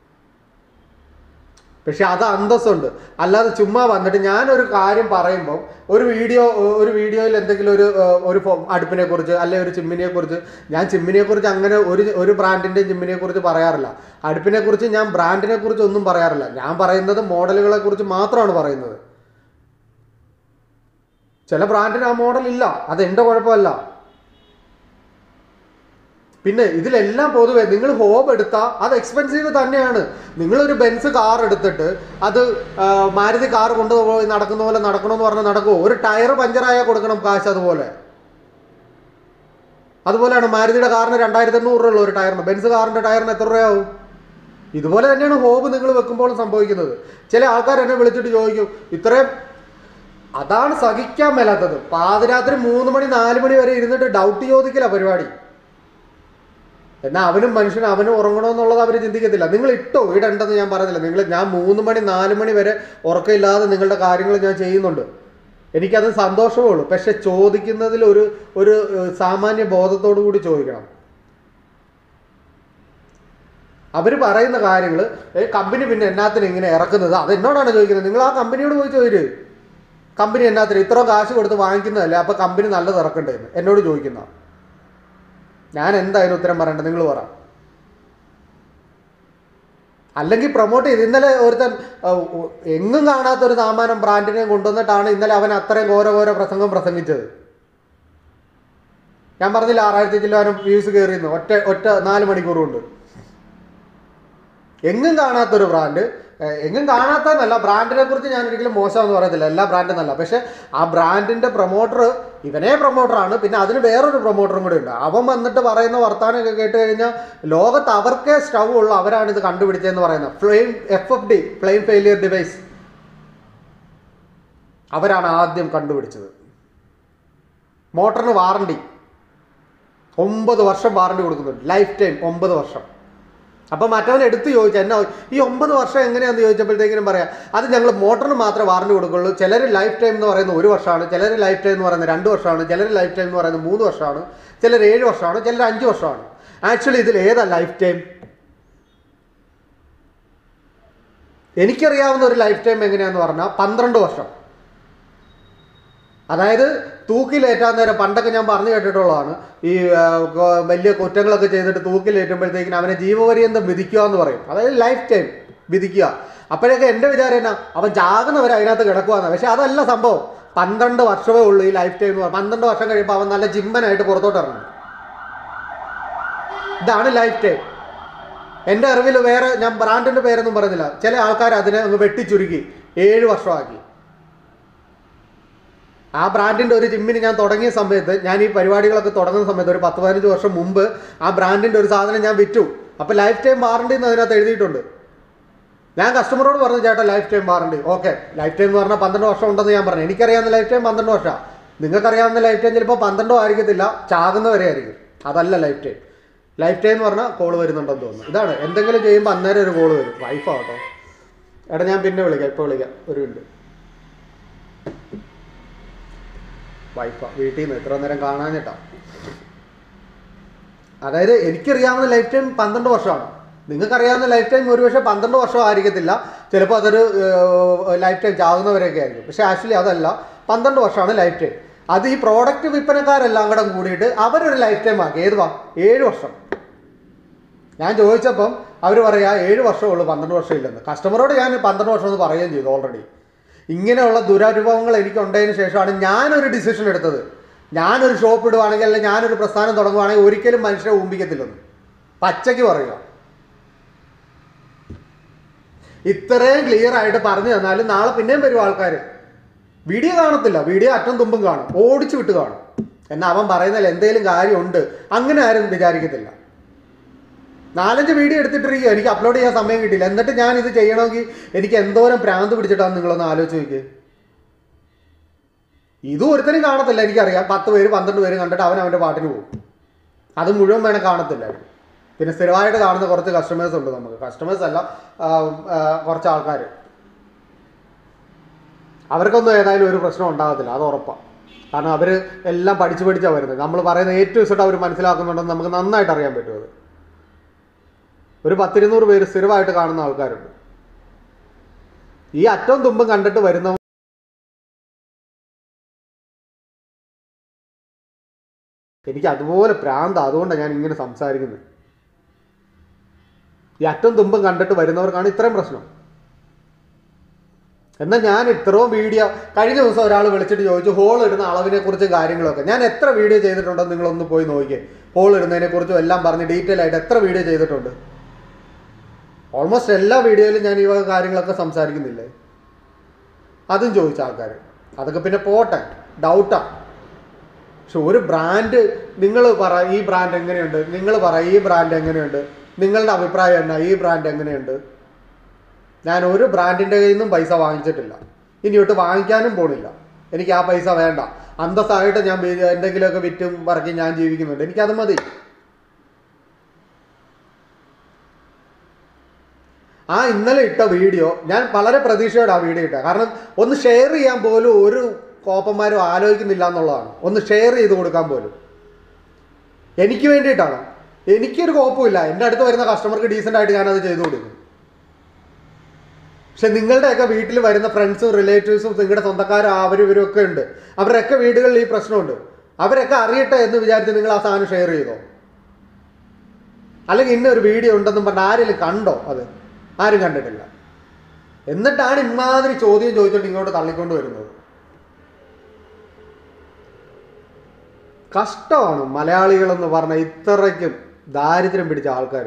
പക്ഷെ അത് അന്തസ്സുണ്ട് അല്ലാതെ ചുമ്മാ വന്നിട്ട് ഞാനൊരു കാര്യം പറയുമ്പോൾ ഒരു വീഡിയോ ഒരു വീഡിയോയിൽ എന്തെങ്കിലും ഒരു ഏഹ്, ഒരു ഫോ- അടുപ്പിനെ കുറിച്ച് അല്ലെ ഒരു ചിമ്മിനിയെ കുറിച്ച് ഞാൻ ചിമ്മിനിയെ കുറിച്ച് അങ്ങനെ ഒരു ഒരു ബ്രാൻഡിന്റെ ചിമ്മിനിയെ കുറിച്ച് പറയാറില്ല അടുപ്പിനെ കുറിച്ച് ഞാൻ ബ്രാൻഡിനെ കുറിച്ച് ഒന്നും പറയാറില്ല ഞാൻ പറയുന്നത് മോഡലുകളെ കുറിച്ച് മാത്രമാണ് പറയുന്നത് ചില ബ്രാൻഡിന് ആ മോഡൽ ഇല്ല അത് എൻ്റെ കുഴപ്പമല്ല പിന്നെ ഇതിലെല്ലാം പൊതുവെ നിങ്ങൾ ഹോബ് എടുത്താൽ അത് എക്സ്പെൻസീവ് തന്നെയാണ് നിങ്ങളൊരു ബെൻസ് കാർ എടുത്തിട്ട് അത് ആ, മാരുതി കാർ കൊണ്ടുപോയി നടക്കുന്ന പോലെ നടക്കണമെന്ന് പറഞ്ഞാൽ നടക്കുമോ ഒരു ടയർ പഞ്ചറായാൽ കൊടുക്കണം കാശ് അതുപോലെ അതുപോലെയാണ് മാരുതിയുടെ കാറിന് രണ്ടായിരത്തി എണ്ണൂറ് രൂപയുള്ള ഒരു ടയറിന് ബെൻസ് കാറിന്റെ ടയറിന് എത്ര രൂപയാവും ഇതുപോലെ തന്നെയാണ് ഹോബ് നിങ്ങൾ വെക്കുമ്പോൾ സംഭവിക്കുന്നത് ചില ആൾക്കാർ എന്നെ വിളിച്ചിട്ട് ചോദിക്കും ഇത്രയും അതാണ് സഹിക്കാൻ മേലാത്തത് പാതിരാത്രി മൂന്ന് മണി നാല് മണി വരെ ഇരുന്നിട്ട് ഡൗട്ട് ചോദിക്കല പരിപാടി എന്നാൽ അവനും മനുഷ്യൻ അവനും ഉറങ്ങണമെന്നുള്ളത് അവർ ചിന്തിക്കത്തില്ല നിങ്ങൾ ഇട്ടോ ഇടണ്ടെന്ന് ഞാൻ പറയുന്നില്ല നിങ്ങൾ ഞാൻ മൂന്ന് മണി നാല് മണി വരെ ഉറക്കമില്ലാതെ നിങ്ങളുടെ കാര്യങ്ങൾ ഞാൻ ചെയ്യുന്നുണ്ട് എനിക്കത് സന്തോഷമേ ഉള്ളൂ പക്ഷെ ചോദിക്കുന്നതിൽ ഒരു ഒരു ഏഹ്, സാമാന്യ ബോധത്തോടു കൂടി ചോദിക്കണം അവർ പറയുന്ന കാര്യങ്ങൾ കമ്പനി പിന്നെ എന്നാത്തിന് ഇങ്ങനെ ഇറക്കുന്നത് അത് എന്നോടാണ് ചോദിക്കുന്നത് നിങ്ങൾ ആ കമ്പനിയോട് പോയി ചോദിച്ചു കമ്പനി എന്നാത്തിന് ഇത്ര കാശ് കൊടുത്ത് വാങ്ങിക്കുന്നതല്ലേ അപ്പോൾ കമ്പനി നല്ലത് ഇറക്കണ്ടേന്ന് എന്നോട് ചോദിക്കുന്ന ഞാൻ എന്തായാലും ഉത്തരം പറയണ്ട നിങ്ങൾ പറ അല്ലെങ്കിൽ പ്രൊമോട്ട് ചെയ്ത് ഇന്നലെ ഒരുത്തൻ ആ, ഉ- എങ്ങും കാണാത്ത ഒരു സാമാനം ബ്രാൻഡിനെ കൊണ്ടുവന്നിട്ടാണ് ഇന്നലെ അവൻ അത്രയും ഘോര ഘോര പ്രസംഗം പ്രസംഗിച്ചത് ഞാൻ പറഞ്ഞില്ല ആറായിരത്തി ചില്ലാനും വ്യൂസ് കയറിയെന്ന് ഒറ്റ ഒറ്റ നാല് മണിക്കൂർ കൊണ്ട് എങ്ങും കാണാത്തൊരു ബ്രാൻഡ് ഏഹ് എങ്ങും കാണാത്തതെന്നല്ല ബ്രാൻഡിനെ കുറിച്ച് ഞാൻ ഒരിക്കലും മോശമെന്ന് പറയത്തില്ല എല്ലാ ബ്രാൻഡും എന്നല്ല പക്ഷെ ആ ബ്രാൻഡിന്റെ പ്രൊമോട്ടർ ഇവനെ പ്രൊമോട്ടറാണ് പിന്നെ അതിന് വേറൊരു പ്രൊമോട്ടറും കൂടി ഉണ്ട് അവൻ വന്നിട്ട് പറയുന്ന വർത്താനമൊക്കെ കേട്ട് കഴിഞ്ഞാൽ ലോകത്ത് അവർക്കേ സ്റ്റൗ ഉള്ളു അവരാണ് ഇത് കണ്ടുപിടിച്ചതെന്ന് പറയുന്നത് flame F F D flame failure device അവരാണ് ആദ്യം കണ്ടുപിടിച്ചത് മോട്ടറിന് വാറണ്ടി ഒമ്പത് വർഷം വാറണ്ടി കൊടുക്കുന്നുണ്ട് ലൈഫ് ടൈം ഒമ്പത് വർഷം അപ്പം മറ്റവൻ എടുത്ത് ചോദിച്ചു എന്നാ ഈ ഒമ്പത് വർഷം എങ്ങനെയാന്ന് ചോദിച്ചപ്പോഴത്തേക്കിനും പറയാം അത് ഞങ്ങൾ മോട്ടറിന് മാത്രമേ വാറണ്ടി കൊടുക്കുള്ളൂ ചിലർ ലൈഫ് ടൈം എന്ന് പറയുന്നത് ഒരു വർഷമാണ് ചിലർ ലൈഫ് ടൈം എന്ന് പറയുന്നത് രണ്ട് വർഷമാണ് ചിലർ ലൈഫ് ടൈം എന്ന് പറയുന്നത് മൂന്ന് വർഷമാണ് ചിലർ ഏഴ് വർഷമാണ് ചിലർ അഞ്ച് വർഷമാണ് ആക്ച്വലി ഇതിൽ ഏതാ ലൈഫ് ടൈം എനിക്കറിയാവുന്ന ഒരു ലൈഫ് ടൈം എങ്ങനെയാന്ന് പറഞ്ഞാൽ പന്ത്രണ്ട് വർഷം അതായത് തൂക്കിലേറ്റാൻ നേരം പണ്ടൊക്കെ ഞാൻ പറഞ്ഞു കേട്ടിട്ടുള്ളതാണ് ഈ ആ, ഗ- വലിയ കുറ്റങ്ങളൊക്കെ ചെയ്തിട്ട് തൂക്കിലേറ്റുമ്പോഴത്തേക്കിനും അവനെ ജീവപര്യന്തം വിധിക്കുക എന്ന് പറയും അതായത് ലൈഫ് ടൈം വിധിക്കുക അപ്പോഴൊക്കെ എൻ്റെ വിചാരം എന്നാ അവൻ ചാകുന്നവരെ അതിനകത്ത് കിടക്കുവാന്ന് പക്ഷെ അതല്ല സംഭവം പന്ത്രണ്ട് വർഷമേ ഉള്ളൂ ഈ ലൈഫ് ടൈം എന്ന് പറഞ്ഞാൽ പന്ത്രണ്ട് വർഷം കഴിയുമ്പോൾ അവൻ നല്ല ജിമ്മനായിട്ട് പുറത്തോട്ട് ഇറങ്ങും ഇതാണ് ലൈഫ് ടൈം എൻ്റെ അറിവിൽ വേറെ ഞാൻ ബ്രാൻഡിൻ്റെ പേരൊന്നും പറയുന്നില്ല ചില ആൾക്കാർ അതിനെ അങ്ങ് വെട്ടിച്ചുരുക്കി ഏഴ് വർഷമാക്കി ആ ബ്രാൻഡിൻ്റെ ഒരു ജിമ്മിന് ഞാൻ തുടങ്ങിയ സമയത്ത് ഞാൻ ഈ പരിപാടികളൊക്കെ തുടങ്ങുന്ന സമയത്ത് ഒരു പത്ത് പതിനഞ്ച് വർഷം മുമ്പ് ആ ബ്രാൻഡിൻ്റെ ഒരു സാധനം ഞാൻ വിറ്റു അപ്പോൾ ലൈഫ് ടൈം വാറണ്ടി എന്ന് അതിനകത്ത് എഴുതിയിട്ടുണ്ട് ഞാൻ കസ്റ്റമറോട് പറഞ്ഞു ചേട്ടാ lifetime warranty okay lifetime എന്ന് പറഞ്ഞാൽ പന്ത്രണ്ട് വർഷം ഉണ്ടെന്ന് ഞാൻ പറഞ്ഞു എനിക്കറിയാവുന്ന ലൈഫ് ടൈം പന്ത്രണ്ട് വർഷമാണ് നിങ്ങൾക്കറിയാവുന്ന ലൈഫ് ടൈം ചിലപ്പോൾ പന്ത്രണ്ടോ ആയിരിക്കത്തില്ല ചാകുന്നവരെ ആയിരിക്കും അതല്ല ലൈഫ് ടൈം ലൈഫ് ടൈം എന്ന് പറഞ്ഞാൽ കോൾ വരുന്നുണ്ടെന്ന് തോന്നുന്നു ഇതാണ് എന്തെങ്കിലും ചെയ്യുമ്പോൾ അന്നേരം ഒരു കോൾ വരും വൈഫാട്ടോ എടാ ഞാൻ പിന്നെ വിളിക്കാം ഇപ്പോൾ വിളിക്കാം ഒരു മിനിറ്റ് വൈഫാ വീട്ടിൽ നിന്ന് ഇത്ര നേരം കാണാഞ്ഞിട്ടാ അതായത് എനിക്കറിയാവുന്ന ലൈഫ് ടൈം പന്ത്രണ്ട് വർഷമാണ് നിങ്ങൾക്കറിയാവുന്ന ലൈഫ് ടൈം ഒരുപക്ഷെ പന്ത്രണ്ട് വർഷം ആയിരിക്കത്തില്ല ചിലപ്പോൾ അതൊരു ലൈഫ് ടൈം ചാകുന്നവരെയൊക്കെ ആയിരിക്കും പക്ഷേ ആക്ച്വലി അതല്ല പന്ത്രണ്ട് വർഷമാണ് ലൈഫ് ടൈം അത് ഈ പ്രോഡക്റ്റ് വിൽപ്പനക്കാരെല്ലാം കൂടെ കൂടിയിട്ട് അവരൊരു ലൈഫ് ടൈം ആക്കി ഏത് വാ ഏഴ് വർഷം ഞാൻ ചോദിച്ചപ്പം അവർ പറയാ ഏഴ് വർഷമേ ഉള്ളൂ പന്ത്രണ്ട് വർഷം ഇല്ലെന്ന് കസ്റ്റമറോട് ഞാൻ പന്ത്രണ്ട് വർഷം എന്ന് പറയുകയും ചെയ്തു ഓൾറെഡി ഇങ്ങനെയുള്ള ദുരനുഭവങ്ങൾ എനിക്ക് ഉണ്ടായതിനു ശേഷമാണ് ഞാനൊരു ഡിസിഷൻ എടുത്തത് ഞാനൊരു ഷോപ്പ് ഇടുവാണെങ്കിൽ അല്ലെങ്കിൽ ഞാനൊരു പ്രസ്ഥാനം തുടങ്ങുവാണെങ്കിൽ ഒരിക്കലും മനുഷ്യരെ ഊമ്പിക്കത്തില്ലെന്ന് പച്ചയ്ക്ക് പറയുക ഇത്രയും ക്ലിയർ ആയിട്ട് പറഞ്ഞു തന്നാലും നാളെ പിന്നെയും വരും ആൾക്കാർ വീഡിയോ കാണത്തില്ല വീഡിയോ അറ്റം തുമ്പും കാണും ഓടിച്ചു വിട്ട് കാണും എന്നാൽ അവൻ പറയുന്നതിൽ എന്തെങ്കിലും കാര്യമുണ്ട് അങ്ങനെ ആരും വിചാരിക്കത്തില്ല നാലഞ്ച് വീഡിയോ എടുത്തിട്ടിരിക്കുക എനിക്ക് അപ്ലോഡ് ചെയ്യാൻ സമയം കിട്ടിയില്ല എന്നിട്ട് ഞാൻ ഇത് ചെയ്യണമെങ്കിൽ എനിക്ക് എന്തോരം പ്രാന്ത് പിടിച്ചിട്ടാണ് നിങ്ങളൊന്ന് ആലോചിച്ച് നോക്കിയേ ഇതും ഒരുത്തനും കാണത്തില്ല എനിക്കറിയാം പത്ത് പേര് പന്ത്രണ്ട് പേര് കണ്ടിട്ട് അവൻ അവൻ്റെ പാട്ടിന് പോകും അത് മുഴുവൻ വേണം കാണത്തില്ല പിന്നെ സ്ഥിരമായിട്ട് കാണുന്ന കുറച്ച് കസ്റ്റമേഴ്സ് ഉണ്ട് നമുക്ക് കസ്റ്റമേഴ്സ് അല്ല ആ, ആ, കുറച്ച് ആൾക്കാർ അവർക്കൊന്നും ഏതായാലും ഒരു പ്രശ്നം ഉണ്ടാകത്തില്ല അത് ഉറപ്പാണ് കാരണം അവർ എല്ലാം പഠിച്ച് പഠിച്ചാണ് വരുന്നത് നമ്മൾ പറയുന്ന ഏറ്റവും ഇഷ്ടം അവർ മനസ്സിലാക്കുന്നുണ്ടെന്ന് നമുക്ക് നന്നായിട്ട് അറിയാൻ പറ്റും അത് ഒരു പത്തിരുന്നൂറ് പേര് സ്ഥിരമായിട്ട് കാണുന്ന ആൾക്കാരുണ്ട് ഈ അറ്റവും തുമ്പും കണ്ടിട്ട് വരുന്ന എനിക്ക് അതുപോലെ പ്രാന്ത അതുകൊണ്ടാണ് ഞാൻ ഇങ്ങനെ സംസാരിക്കുന്നത് ഈ അറ്റവും തുമ്പും കണ്ടിട്ട് വരുന്നവർക്കാണ് ഇത്രയും പ്രശ്നം എന്നാൽ ഞാൻ ഇത്രയും വീഡിയോ കഴിഞ്ഞ ദിവസം ഒരാൾ വിളിച്ചിട്ട് ചോദിച്ചു ഹോൾ ഇടുന്ന അളവിനെ കുറിച്ചും കാര്യങ്ങളൊക്കെ ഞാൻ എത്ര വീഡിയോ ചെയ്തിട്ടുണ്ടെന്ന് നിങ്ങളൊന്ന് പോയി നോക്കിയേ ഹോൾ ഇടുന്നതിനെ കുറിച്ചും എല്ലാം പറഞ്ഞ് ഡീറ്റെയിൽ ആയിട്ട് എത്ര വീഡിയോ ചെയ്തിട്ടുണ്ട് ഓൾമോസ്റ്റ് എല്ലാ വീഡിയോയിലും ഞാൻ ഈ വക കാര്യങ്ങളൊക്കെ സംസാരിക്കുന്നില്ലേ അതും ചോദിച്ച ആൾക്കാർ അതൊക്കെ പിന്നെ പോട്ടെ ഡൗട്ടാ പക്ഷെ ഒരു ബ്രാൻഡ് നിങ്ങൾ പറ ഈ ബ്രാൻഡ് എങ്ങനെയുണ്ട് നിങ്ങൾ പറ ഈ ബ്രാൻഡ് എങ്ങനെയുണ്ട് നിങ്ങളുടെ അഭിപ്രായം എന്നാ ഈ ബ്രാൻഡ് എങ്ങനെയുണ്ട് ഞാൻ ഒരു ബ്രാൻഡിൻ്റെ കയ്യിൽ നിന്നും പൈസ വാങ്ങിച്ചിട്ടില്ല ഇനി തൊട്ട് വാങ്ങിക്കാനും പോണില്ല എനിക്ക് ആ പൈസ വേണ്ട അന്തസ്സായിട്ട് ഞാൻ വി- എന്തെങ്കിലുമൊക്കെ വിറ്റും പറക്കി ഞാൻ ജീവിക്കുന്നുണ്ട് എനിക്കത് മതി ആ ഇന്നലെ ഇട്ട വീഡിയോ ഞാൻ വളരെ പ്രതീക്ഷയോടെ ആ വീഡിയോ ഇട്ട കാരണം ഒന്ന് ഷെയർ ചെയ്യാൻ പോലും ഒരു കോപ്പന്മാരും ആലോചിക്കുന്നില്ല എന്നുള്ളതാണ് ഒന്ന് ഷെയർ ചെയ്ത് കൊടുക്കാൻ പോലും എനിക്ക് വേണ്ടിയിട്ടാണ് എനിക്കൊരു കോപ്പമില്ല എൻ്റെ അടുത്ത് വരുന്ന കസ്റ്റമർക്ക് ഡീസൻ്റ് ആയിട്ട് ഞാനത് ചെയ്തു കൊടുക്കും പക്ഷെ നിങ്ങളുടെയൊക്കെ വീട്ടിൽ വരുന്ന ഫ്രണ്ട്സും റിലേറ്റീവ്സും നിങ്ങളുടെ സ്വന്തക്കാരും അവരും ഇവരും ഒക്കെ ഉണ്ട് അവരുടെയൊക്കെ വീടുകളിൽ ഈ പ്രശ്നമുണ്ട് അവരൊക്കെ അറിയട്ടെ എന്ന് വിചാരിച്ച് നിങ്ങൾ ആ സാധനം ഷെയർ ചെയ്തോ അല്ലെങ്കിൽ ഇന്ന ഒരു വീഡിയോ ഉണ്ടെന്നും പറഞ്ഞ് ആരെങ്കിലും കണ്ടോ അത് ആരും കണ്ടിട്ടില്ല എന്നിട്ടാണ് ഇമാതിരി ചോദ്യം ചോദിച്ചോണ്ട് ഇങ്ങോട്ട് തള്ളിക്കൊണ്ട് വരുന്നത് കഷ്ടമാണ് മലയാളികളെന്ന് പറഞ്ഞ ഇത്രയ്ക്കും ദാരിദ്ര്യം പിടിച്ച ആൾക്കാർ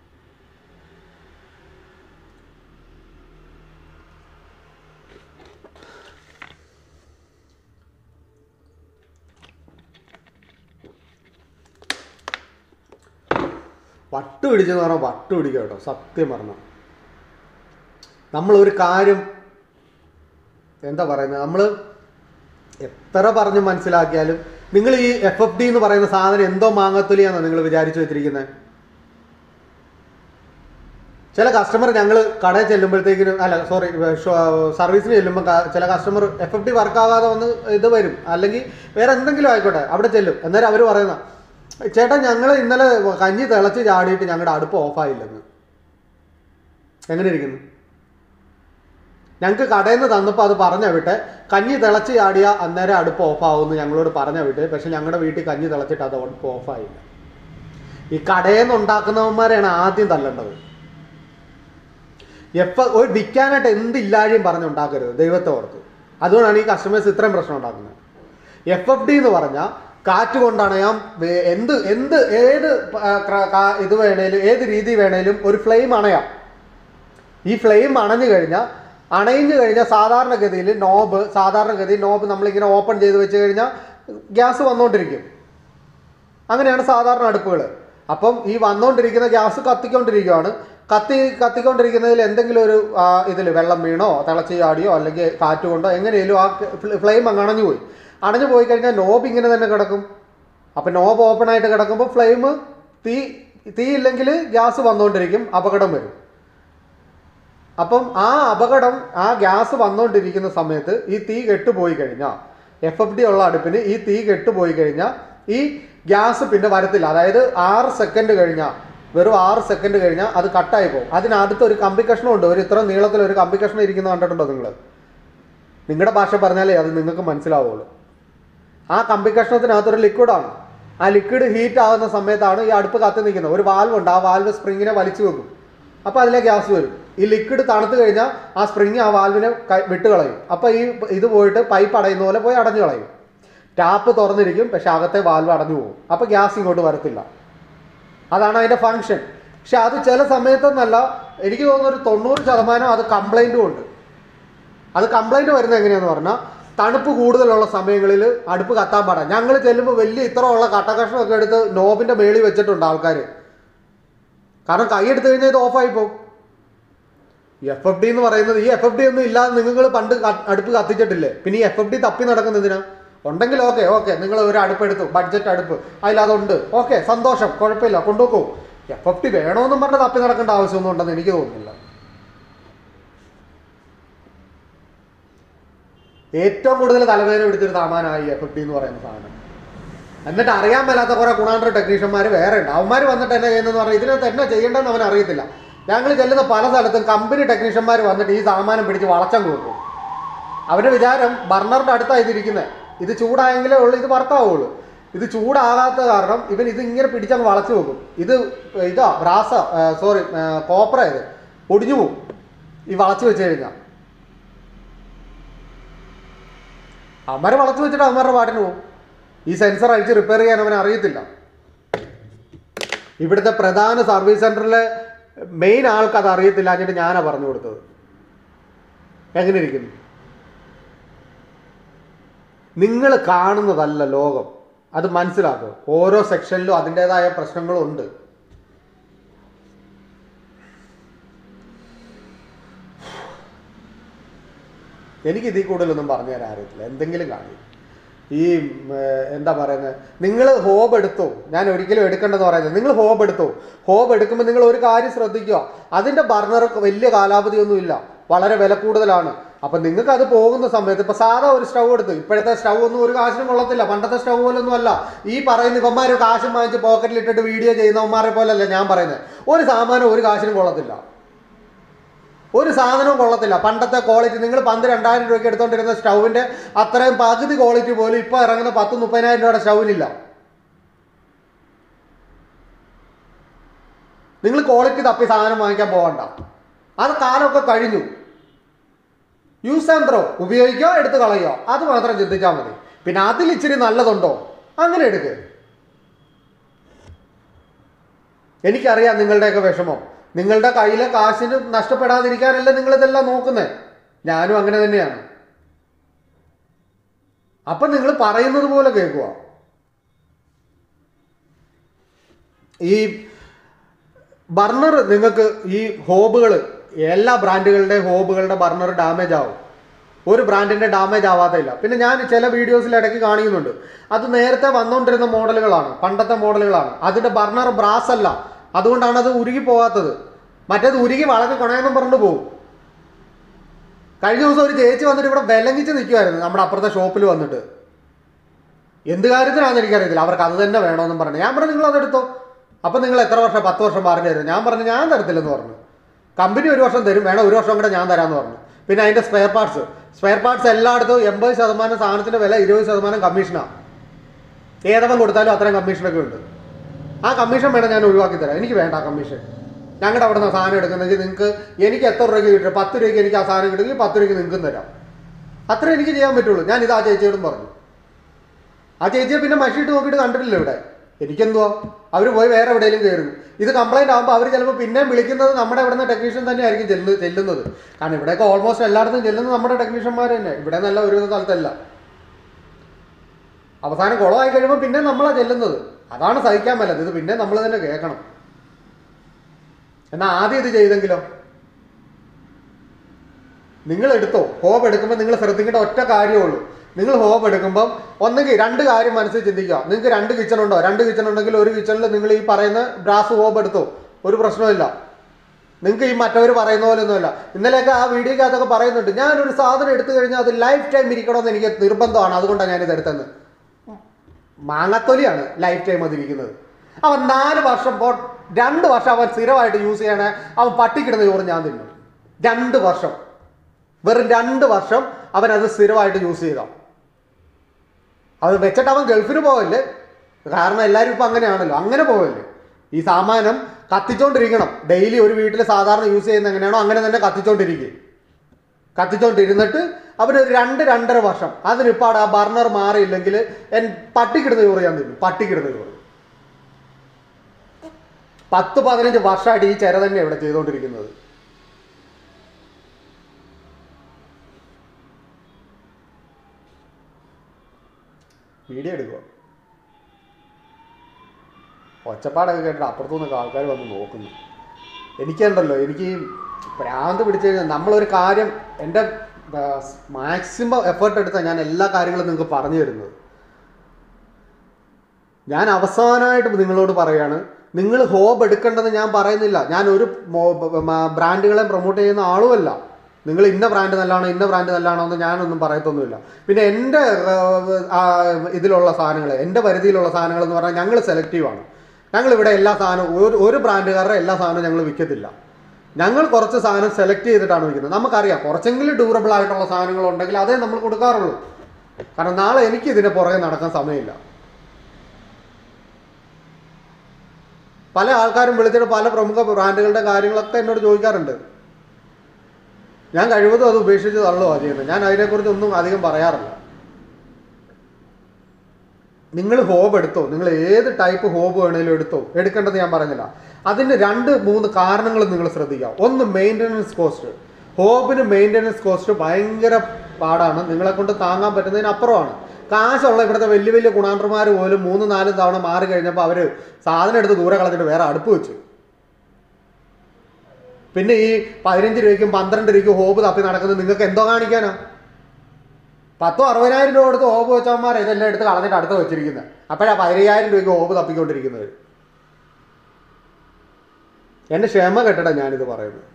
വട്ട് പിടിച്ചെന്ന് പറഞ്ഞാൽ വട്ട് പിടിക്കുക കേട്ടോ സത്യം പറഞ്ഞാൽ നമ്മളൊരു കാര്യം എന്താ പറയുന്നത് നമ്മൾ എത്ര പറഞ്ഞ് മനസ്സിലാക്കിയാലും നിങ്ങൾ ഈ എഫ് എഫ് ഡി എന്ന് പറയുന്ന സാധനം എന്തോ മാങ്ങത്തൊലിയാണെന്ന് നിങ്ങൾ വിചാരിച്ചു വെച്ചിരിക്കുന്നത് ചില കസ്റ്റമർ ഞങ്ങൾ കടയിൽ ചെല്ലുമ്പോഴത്തേക്കിനും അല്ല സോറി സർവീസിന് ചെല്ലുമ്പോൾ ക- ചില കസ്റ്റമർ എഫ് എഫ് ഡി വർക്കാകാതെ വന്ന് ഇത് വരും അല്ലെങ്കിൽ വേറെ എന്തെങ്കിലും ആയിക്കോട്ടെ അവിടെ ചെല്ലും അന്നേരം അവർ പറയുന്ന ചേട്ടാ ഞങ്ങൾ ഇന്നലെ കഞ്ഞി തിളച്ച് ചാടിയിട്ട് ഞങ്ങളുടെ അടുപ്പ് ഓഫായില്ലെന്ന് എങ്ങനെ ഇരിക്കുന്നു ഞങ്ങൾക്ക് കടയിൽ നിന്ന് തന്നപ്പോൾ അത് പറഞ്ഞ വിട്ടെ കഞ്ഞി തിളച്ച് ചാടിയ അന്നേരം അടുപ്പ് ഓഫാവുമെന്ന് ഞങ്ങളോട് പറഞ്ഞ വിട്ട് പക്ഷെ ഞങ്ങളുടെ വീട്ടിൽ കഞ്ഞി തിളച്ചിട്ട് അത് അടുപ്പ് ഓഫായില്ല ഈ കടയിൽ നിന്ന് ഉണ്ടാക്കുന്നവന്മാരെയാണ് ആദ്യം തല്ലേണ്ടത് എപ്പ ഒരു വിൽക്കാനായിട്ട് എന്ത് ഇല്ലാഴിയും പറഞ്ഞുണ്ടാക്കരുത് ദൈവത്തെ ഓർത്ത് അതുകൊണ്ടാണ് ഈ കസ്റ്റമേഴ്സ് ഇത്രയും പ്രശ്നം ഉണ്ടാക്കുന്നത് എഫ് എഫ് ഡി എന്ന് പറഞ്ഞാൽ കാറ്റ് കൊണ്ടണയാം വേ- എന്ത് എന്ത് ഏത് ആ, ക്ര- കാ- ഇത് വേണേലും ഏത് രീതി വേണേലും ഒരു ഫ്ലെയിം അണയാം ഈ ഫ്ലെയിം അണഞ്ഞു കഴിഞ്ഞാൽ അണയിഞ്ഞു കഴിഞ്ഞാൽ സാധാരണഗതിയിൽ നോബ് സാധാരണഗതിയിൽ നോബ് നമ്മളിങ്ങനെ ഓപ്പൺ ചെയ്ത് വെച്ച് കഴിഞ്ഞാൽ ഗ്യാസ് വന്നുകൊണ്ടിരിക്കും അങ്ങനെയാണ് സാധാരണ അടുപ്പുകൾ അപ്പം ഈ വന്നുകൊണ്ടിരിക്കുന്ന ഗ്യാസ് കത്തിക്കൊണ്ടിരിക്കുകയാണ് കത്തി കത്തിക്കൊണ്ടിരിക്കുന്നതിൽ എന്തെങ്കിലും ഒരു ഇതിൽ വെള്ളം വീണോ തിളച്ച് ചാടിയോ അല്ലെങ്കിൽ കാറ്റ് കൊണ്ടോ എങ്ങനെയും ആ ഫ്ലെയിം അങ്ങ് അണഞ്ഞു പോയി അണഞ്ഞു പോയി കഴിഞ്ഞാൽ നോബ് ഇങ്ങനെ തന്നെ കിടക്കും അപ്പം നോബ് ഓപ്പൺ ആയിട്ട് കിടക്കുമ്പോൾ ഫ്ലെയിം തീ തീ ഇല്ലെങ്കിൽ ഗ്യാസ് വന്നുകൊണ്ടിരിക്കും അപകടം വരും അപ്പം ആ അപകടം ആ ഗ്യാസ് വന്നുകൊണ്ടിരിക്കുന്ന സമയത്ത് ഈ തീ കെട്ടുപോയി കഴിഞ്ഞാൽ എഫ് എഫ് ഡി ഉള്ള അടുപ്പിന് ഈ തീ കെട്ടുപോയി കഴിഞ്ഞാൽ ഈ ഗ്യാസ് പിന്നെ വരത്തില്ല അതായത് ആറ് സെക്കൻഡ് കഴിഞ്ഞാൽ വെറും ആറ് സെക്കൻഡ് കഴിഞ്ഞാൽ അത് കട്ടായി പോകും അതിനടുത്ത് ഒരു കമ്പി കഷ്ണം ഉണ്ട് ഒരു ഇത്ര നീളത്തിൽ ഒരു കമ്പി കഷ്ണം ഇരിക്കുന്ന കണ്ടിട്ടുണ്ടോ നിങ്ങൾ നിങ്ങളുടെ ഭാഷ പറഞ്ഞാലേ അത് നിങ്ങൾക്ക് മനസ്സിലാവുള്ളൂ ആ കമ്പി കഷ്ണത്തിനകത്തൊരു ലിക്വിഡാണ് ആ ലിക്വിഡ് ഹീറ്റ് ആകുന്ന സമയത്താണ് ഈ അടുപ്പ് കത്തി നിൽക്കുന്നത് ഒരു വാൽവ് ഉണ്ട് ആ വാൽവ് സ്പ്രിങ്ങിനെ വലിച്ചു വെക്കും അപ്പോൾ അതിലെ ഗ്യാസ് വരും ഈ ലിക്വിഡ് തണുത്ത് കഴിഞ്ഞാൽ ആ സ്പ്രിങ് ആ വാൽവിനെ ക- വിട്ട് കളയും അപ്പോൾ ഈ ഇത് പോയിട്ട് പൈപ്പ് അടയുന്ന പോലെ പോയി അടഞ്ഞു കളയും ടാപ്പ് തുറന്നിരിക്കും പക്ഷെ അകത്തെ വാൽവ് അടഞ്ഞു പോകും അപ്പോൾ ഗ്യാസ് ഇങ്ങോട്ട് വരത്തില്ല അതാണ് അതിൻ്റെ ഫങ്ഷൻ പക്ഷെ അത് ചില സമയത്തൊന്നല്ല എനിക്ക് തോന്നുന്നു ഒരു തൊണ്ണൂറ് ശതമാനം അത് കംപ്ലൈൻറ്റും ഉണ്ട് അത് കംപ്ലൈൻറ്റ് വരുന്നത് എങ്ങനെയാന്ന് പറഞ്ഞാൽ തണുപ്പ് കൂടുതലുള്ള സമയങ്ങളിൽ അടുപ്പ് കത്താൻ പാടാം ഞങ്ങൾ ചെല്ലുമ്പോൾ വലിയ ഇത്ര ഉള്ള കട്ടകഷ്ണമൊക്കെ എടുത്ത് നോബിൻ്റെ മേളിൽ വെച്ചിട്ടുണ്ട് ആൾക്കാർ കാരണം കൈ എടുത്തു കഴിഞ്ഞാൽ ഇത് ഓഫായി പോകും എഫ് എഫ് ഡി എന്ന് പറയുന്നത് ഈ എഫ് എഫ് ഡി ഒന്നും ഇല്ലാതെ നിങ്ങൾ പണ്ട് ക- അടുപ്പ് കത്തിച്ചിട്ടില്ലേ പിന്നെ ഈ എഫ് എഫ് ഡി തപ്പി നടക്കുന്നതിനാ ഉണ്ടെങ്കിൽ ഓക്കെ ഓക്കെ നിങ്ങൾ ഒരു അടുപ്പ് എടുത്തു ബഡ്ജറ്റ് അടുപ്പ് അതിലതുണ്ട് ഓക്കെ സന്തോഷം കുഴപ്പമില്ല കൊണ്ടുപോക്കൂ എഫ് എഫ് ടി വേണമെന്നും പറഞ്ഞ് തപ്പി നടക്കേണ്ട ആവശ്യമൊന്നും ഉണ്ടെന്ന് എനിക്ക് തോന്നുന്നില്ല ഏറ്റവും കൂടുതൽ തലവേദന പിടിച്ചൊരു സാമാനമായി എഫ് എഫ് ടി എന്ന് പറയുന്ന സാധനം എന്നിട്ട് അറിയാൻ മേലാത്ത കുറെ ഗുണാന്തര ടെക്നീഷ്യന്മാർ വേറെ ഉണ്ട് അവന്മാർ വന്നിട്ട് എന്നെ ചെയ്യുന്നതെന്ന് പറഞ്ഞാൽ ഇതിനകത്ത് എന്നാ ചെയ്യേണ്ടതെന്ന് അവൻ അറിയത്തില്ല ഞങ്ങൾ ചെല്ലുന്ന പല സ്ഥലത്തും കമ്പനി ടെക്നീഷ്യന്മാർ വന്നിട്ട് ഈ സാമാനം പിടിച്ച് വളച്ചം കൊടുക്കും അവരുടെ വിചാരം ബർണറിന്റെ അടുത്താണ് ഇതിരിക്കുന്നത് ഇത് ചൂടായെങ്കിലേ ഉള്ളൂ ഇത് വർക്കാവുള്ളൂ ഇത് ചൂടാകാത്ത കാരണം ഇവൻ ഇത് ഇങ്ങനെ പിടിച്ചങ്ങ് വളച്ചു വെക്കും ഇത് ഇതാ ബ്രാസ സോറി കോപ്പറ ഇത് ഒടിഞ്ഞു പോകും ഈ വളച്ചു വെച്ച് കഴിഞ്ഞാൽ അവന്മാരെ വളച്ചു വെച്ചിട്ട് അവന്മാരുടെ പാട്ടിന് പോകും ഈ സെൻസർ അഴിച്ച് റിപ്പയർ ചെയ്യാൻ അവൻ അറിയത്തില്ല ഇവിടുത്തെ പ്രധാന സർവീസ് സെന്ററിലെ മെയിൻ ആൾക്ക് അത് അറിയത്തില്ല എന്നിട്ട് ഞാനാ പറഞ്ഞു കൊടുത്തത് എങ്ങനെ ഇരിക്കുന്നു നിങ്ങൾ കാണുന്നതല്ല ലോകം അത് മനസ്സിലാക്കുക ഓരോ സെക്ഷനിലും അതിൻ്റെതായ പ്രശ്നങ്ങളുണ്ട് എനിക്ക് ഇതിൽ കൂടുതലൊന്നും പറഞ്ഞു തരാൻ അറിയത്തില്ല എന്തെങ്കിലും കാണില്ല ഈ ഉം, ഏർ, എന്താ പറയുന്നത് നിങ്ങൾ ഹോബ് എടുത്തോ ഞാൻ ഒരിക്കലും എടുക്കേണ്ടെന്ന് പറയുന്നത് നിങ്ങൾ ഹോബ് എടുത്തോ ഹോബ് എടുക്കുമ്പോൾ നിങ്ങൾ ഒരു കാര്യം ശ്രദ്ധിക്കുക അതിൻ്റെ ബർണർ വലിയ കാലാവധിയൊന്നുമില്ല വളരെ വില കൂടുതലാണ് അപ്പം നിങ്ങൾക്ക് അത് പോകുന്ന സമയത്ത് ഇപ്പം സാധാ ഒരു സ്റ്റൗ എടുത്ത് ഇപ്പോഴത്തെ സ്റ്റൗ ഒന്നും ഒരു കാശിനും കൊള്ളത്തില്ല പണ്ടത്തെ സ്റ്റൗ പോലൊന്നും അല്ല ഈ പറയുന്ന ഇവന്മാർ കാശും വാങ്ങിച്ച് പോക്കറ്റിൽ ഇട്ടിട്ട് വീഡിയോ ചെയ്യുന്നവന്മാരെ പോലല്ല ഞാൻ പറയുന്നത് ഒരു സാമാനം ഒരു കാശിനും കൊള്ളത്തില്ല ഒരു സാധനവും കൊള്ളത്തില്ല പണ്ടത്തെ ക്വാളിറ്റി നിങ്ങൾ പന്ത് രണ്ടായിരം രൂപയ്ക്ക് എടുത്തോണ്ടിരുന്ന സ്റ്റൗവിന്റെ അത്രയും പകുതി ക്വാളിറ്റി പോലും ഇപ്പൊ ഇറങ്ങുന്ന പത്ത് മുപ്പതിനായിരം രൂപയുടെ സ്റ്റൗവിനില്ല നിങ്ങൾ ക്വാളിറ്റി തപ്പി സാധനം വാങ്ങിക്കാൻ പോകണ്ട അത് കാലമൊക്കെ കഴിഞ്ഞു യൂസ് ആൻഡ് ത്രോ ഉപയോഗിക്കോ എടുത്ത് കളയോ അത് മാത്രം ചിന്തിച്ചാൽ മതി പിന്നെ അതിൽ ഇച്ചിരി നല്ലതുണ്ടോ അങ്ങനെ എടുക്ക് എനിക്കറിയാം നിങ്ങളുടെയൊക്കെ വിഷമം നിങ്ങളുടെ കയ്യിലെ കാശിന് നഷ്ടപ്പെടാതിരിക്കാനല്ല നിങ്ങൾ ഇതെല്ലാം നോക്കുന്നത് ഞാനും അങ്ങനെ തന്നെയാണ് അപ്പം നിങ്ങൾ പറയുന്നത് പോലെ കേൾക്കുക ഈ ബർണർ നിങ്ങൾക്ക് ഈ ഹോബുകൾ എല്ലാ ബ്രാൻഡുകളുടെ ഹോബുകളുടെ ബർണർ ഡാമേജ് ആവും ഒരു ബ്രാൻഡിന്റെ ഡാമേജ് ആവാത്തില്ല പിന്നെ ഞാൻ ചില വീഡിയോസിൽ ഇടയ്ക്ക് കാണിക്കുന്നുണ്ട് അത് നേരത്തെ വന്നുകൊണ്ടിരുന്ന മോഡലുകളാണ് പണ്ടത്തെ മോഡലുകളാണ് അതിന്റെ ബർണർ ബ്രാസ് അല്ല അതുകൊണ്ടാണ് അത് ഉരുകി പോകാത്തത് മറ്റേത് ഉരുകി വളഞ്ഞ് കൊണയെന്നും പറഞ്ഞു പോകും കഴിഞ്ഞ ദിവസം ഒരു ചേച്ചി വന്നിട്ട് ഇവിടെ വിലങ്ങിച്ച് നിൽക്കുമായിരുന്നു നമ്മുടെ അപ്പുറത്തെ ഷോപ്പിൽ വന്നിട്ട് എന്ത് കാര്യത്തിനാണെന്ന് എനിക്കറിയത്തില്ല അവർക്ക് അത് തന്നെ വേണമെന്നും പറഞ്ഞു ഞാൻ പറഞ്ഞു നിങ്ങൾ അതെടുത്തോ അപ്പം നിങ്ങൾ എത്ര വർഷം പത്ത് വർഷം പറഞ്ഞു തരും ഞാൻ പറഞ്ഞു ഞാൻ തരത്തില്ലെന്ന് പറഞ്ഞു കമ്പനി ഒരു വർഷം തരും വേണം ഒരു വർഷം കൂടെ ഞാൻ തരാമെന്ന് പറഞ്ഞു പിന്നെ അതിൻ്റെ സ്പെയർ പാർട്സ് സ്പെയർ പാർട്സ് എല്ലായിടത്തും എൺപത് ശതമാനം സാധനത്തിൻ്റെ വില ഇരുപത് ശതമാനം കമ്മീഷനാണ് ഏതവൻ കൊടുത്താലും അത്രയും കമ്മീഷനൊക്കെ ഉണ്ട് ആ കമ്മീഷൻ വേണം ഞാൻ ഒഴിവാക്കി തരാം എനിക്ക് വേണ്ട ആ കമ്മീഷൻ ഞങ്ങളുടെ അവിടെ നിന്ന് സാധനം എടുക്കുന്നെങ്കിൽ നിങ്ങൾക്ക് എനിക്ക് എത്ര രൂപയ്ക്ക് കിട്ടും പത്ത് രൂപയ്ക്ക് എനിക്ക് ആ സാധനം കിട്ടുമെങ്കിൽ പത്ത് രൂപയ്ക്ക് നിങ്ങൾക്കും തരാം അത്രേ എനിക്ക് ചെയ്യാൻ പറ്റുള്ളൂ ഞാൻ ഇത് ആ ചേച്ചിയോടും പറഞ്ഞു ആ ചേച്ചിയെ പിന്നെ മഷിയിട്ട് നോക്കിയിട്ട് കണ്ടിട്ടില്ല ഇവിടെ എനിക്കെന്തുവാ അവർ പോയി വേറെ എവിടെയെങ്കിലും കയറും ഇത് കംപ്ലൈന്റ് ആകുമ്പോൾ അവർ ചിലപ്പോൾ പിന്നെയും വിളിക്കുന്നത് നമ്മുടെ ഇവിടുന്ന് ടെക്നീഷ്യൻ തന്നെ ആയിരിക്കും ചെല്ല് ചെല്ലുന്നത് കാരണം ഇവിടെയൊക്കെ ഓൾമോസ്റ്റ് എല്ലായിടത്തും ചെല്ലുന്നത് നമ്മുടെ ടെക്നീഷ്യന്മാർ തന്നെ ഇവിടെ നല്ല ഒരു സ്ഥലത്തല്ല അവസാനം കുളമായി കഴിയുമ്പോൾ പിന്നെ നമ്മളാണ് ചെല്ലുന്നത് അതാണ് സഹിക്കാൻ പറ്റത് ഇത് പിന്നെ നമ്മൾ തന്നെ കേൾക്കണം എന്നാൽ ആദ്യം ഇത് ചെയ്തെങ്കിലോ നിങ്ങൾ എടുത്തോ ഹോബ് എടുക്കുമ്പോൾ നിങ്ങൾ ശ്രദ്ധിക്കേണ്ട ഒറ്റ കാര്യമേ ഉള്ളൂ നിങ്ങൾ ഹോബ് എടുക്കുമ്പം ഒന്നെങ്കിൽ രണ്ട് കാര്യം മനസ്സിൽ ചിന്തിക്കുക നിങ്ങൾക്ക് രണ്ട് കിച്ചൺ ഉണ്ടോ രണ്ട് കിച്ചൺ ഉണ്ടെങ്കിൽ ഒരു കിച്ചണിൽ നിങ്ങൾ ഈ പറയുന്ന ബ്രാസ് ഹോബ് എടുത്തോ ഒരു പ്രശ്നമില്ല നിങ്ങൾക്ക് ഈ മറ്റവർ പറയുന്ന പോലെ ഒന്നുമല്ല ഇന്നലെയൊക്കെ ആ വീഡിയോക്കകത്തൊക്കെ പറയുന്നുണ്ട് ഞാനൊരു സാധനം എടുത്തു കഴിഞ്ഞാൽ അത് ലൈഫ് ടൈം ഇരിക്കണമെന്ന് എനിക്ക് നിർബന്ധമാണ് അതുകൊണ്ടാണ് ഞാനിത് എടുത്തത് മാങ്ങത്തൊലിയാണ് ലൈഫ് ടൈം അതിരിക്കുന്നത് അവൻ നാല് വർഷം പോ രണ്ട് വർഷം അവൻ സ്ഥിരമായിട്ട് യൂസ് ചെയ്യണേ അവൻ പട്ടിക്കിടുന്ന ചോറ് ഞാൻ തിന്നും രണ്ട് വർഷം വെറും രണ്ട് വർഷം അവൻ അത് സ്ഥിരമായിട്ട് യൂസ് ചെയ്താൽ അത് വെച്ചിട്ട് അവൻ ഗൾഫിന് പോവല്ലേ കാരണം എല്ലാവരും ഇപ്പം അങ്ങനെയാണല്ലോ അങ്ങനെ പോവല്ലേ ഈ സാമാനം കത്തിച്ചോണ്ടിരിക്കണം ഡെയിലി ഒരു വീട്ടിൽ സാധാരണ യൂസ് ചെയ്യുന്ന എങ്ങനെയാണോ അങ്ങനെ തന്നെ കത്തിച്ചോണ്ടിരിക്കും കത്തിച്ചോണ്ടിരുന്നിട്ട് അവരൊരു രണ്ട് രണ്ടര വർഷം അതിനിപ്പാട് ആ ബർണർ മാറിയില്ലെങ്കിൽ എൻ പട്ടിക്കിടുന്ന ചോറ് ഞാൻ തിന്നും പട്ടിക്കിടുന്ന ചോറ് പത്ത് പതിനഞ്ച് വർഷമായിട്ട് ഈ ചെര തന്നെ ഇവിടെ ചെയ്തുകൊണ്ടിരിക്കുന്നത് വീഡിയോ എടുക്കുക ഒച്ചപ്പാടൊക്കെ കേട്ടിട്ട് അപ്പുറത്തുനിന്നൊക്കെ ആൾക്കാർ വന്ന് നോക്കുന്നു എനിക്കുണ്ടല്ലോ എനിക്ക് ഈ ഭ്രാന്ത് പിടിച്ചു കഴിഞ്ഞാൽ നമ്മളൊരു കാര്യം എൻ്റെ മാക്സിമം എഫേർട്ട് എടുത്താൽ ഞാൻ എല്ലാ കാര്യങ്ങളും നിങ്ങൾക്ക് പറഞ്ഞു തരുന്നത് ഞാൻ അവസാനമായിട്ട് നിങ്ങളോട് പറയാണ് നിങ്ങൾ ഹോബ് എടുക്കേണ്ടെന്ന് ഞാൻ പറയുന്നില്ല ഞാൻ ഒരു ബ്രാൻഡുകളെ പ്രൊമോട്ട് ചെയ്യുന്ന ആളുമല്ല നിങ്ങൾ ഇന്ന ബ്രാൻഡ് നല്ലതാണോ ഇന്ന ബ്രാൻഡ് നല്ലതാണോ എന്ന് ഞാനൊന്നും പറയത്തൊന്നുമില്ല പിന്നെ എൻ്റെ ആ, ഇതിലുള്ള സാധനങ്ങൾ എൻ്റെ പരിധിയിലുള്ള സാധനങ്ങൾ എന്ന് പറഞ്ഞാൽ ഞങ്ങൾ സെലക്റ്റീവാണ് ഞങ്ങൾ ഇവിടെ എല്ലാ സാധനവും ഒരു ഒരു ബ്രാൻഡുകാരുടെ എല്ലാ സാധനവും ഞങ്ങൾ വിൽക്കത്തില്ല ഞങ്ങൾ കുറച്ച് സാധനം സെലക്ട് ചെയ്തിട്ടാണ് വിൽക്കുന്നത് നമുക്കറിയാം കുറച്ചെങ്കിലും ഡ്യൂറബിൾ ആയിട്ടുള്ള സാധനങ്ങൾ ഉണ്ടെങ്കിൽ അതേ നമ്മൾ കൊടുക്കാറുള്ളൂ കാരണം നാളെ എനിക്ക് ഇതിന്റെ പുറകെ നടക്കാൻ സമയമില്ല പല ആൾക്കാരും വിളിച്ചിട്ട് പല പ്രമുഖ ബ്രാൻഡുകളുടെ കാര്യങ്ങളൊക്കെ എന്നോട് ചോദിക്കാറുണ്ട് ഞാൻ കഴിവതും അത് ഉപേക്ഷിച്ച് തള്ളുകയാണ് ചെയ്യുന്നത് ഞാൻ അതിനെക്കുറിച്ച് ഒന്നും അധികം പറയാറില്ല നിങ്ങൾ ഹോബ് എടുത്തോ നിങ്ങൾ ഏത് ടൈപ്പ് ഹോബ് വേണേലും എടുത്തോ എടുക്കേണ്ടത് ഞാൻ പറഞ്ഞില്ല അതിന് രണ്ട് മൂന്ന് കാരണങ്ങൾ നിങ്ങൾ ശ്രദ്ധിക്കുക ഒന്ന് മെയിൻ്റനൻസ് കോസ്റ്റ് ഹോബിന് മെയിൻ്റനൻസ് കോസ്റ്റ് ഭയങ്കര പാടാണ് നിങ്ങളെ കൊണ്ട് താങ്ങാൻ പറ്റുന്നതിന് അപ്പുറമാണ് കാശുള്ള ഇവിടുത്തെ വലിയ വലിയ ഗുണാണ്ടർമാർ പോലും മൂന്ന് നാല് തവണ മാറി കഴിഞ്ഞപ്പോൾ അവർ സാധനം എടുത്ത് ദൂരെ കളഞ്ഞിട്ട് വേറെ അടുപ്പ് വെച്ചു പിന്നെ ഈ പതിനഞ്ച് രൂപയ്ക്കും പന്ത്രണ്ട് രൂപയ്ക്കും ഹോബ് തപ്പി നടക്കുന്നത് നിങ്ങൾക്ക് എന്തോ കാണിക്കാനാ പത്തോ അറുപതിനായിരം രൂപ കൊടുത്ത് ഹോബ് വെച്ചവന്മാർ ഇതെല്ലാം എടുത്ത് കളഞ്ഞിട്ട് അടുത്ത് വെച്ചിരിക്കുന്നത് അപ്പോഴാ പതിനയ്യായിരം രൂപയ്ക്ക് ഹോബ് തപ്പിക്കൊണ്ടിരിക്കുന്നത് എന്റെ ക്ഷമ കെട്ടട ഞാനിത് പറയുന്നത്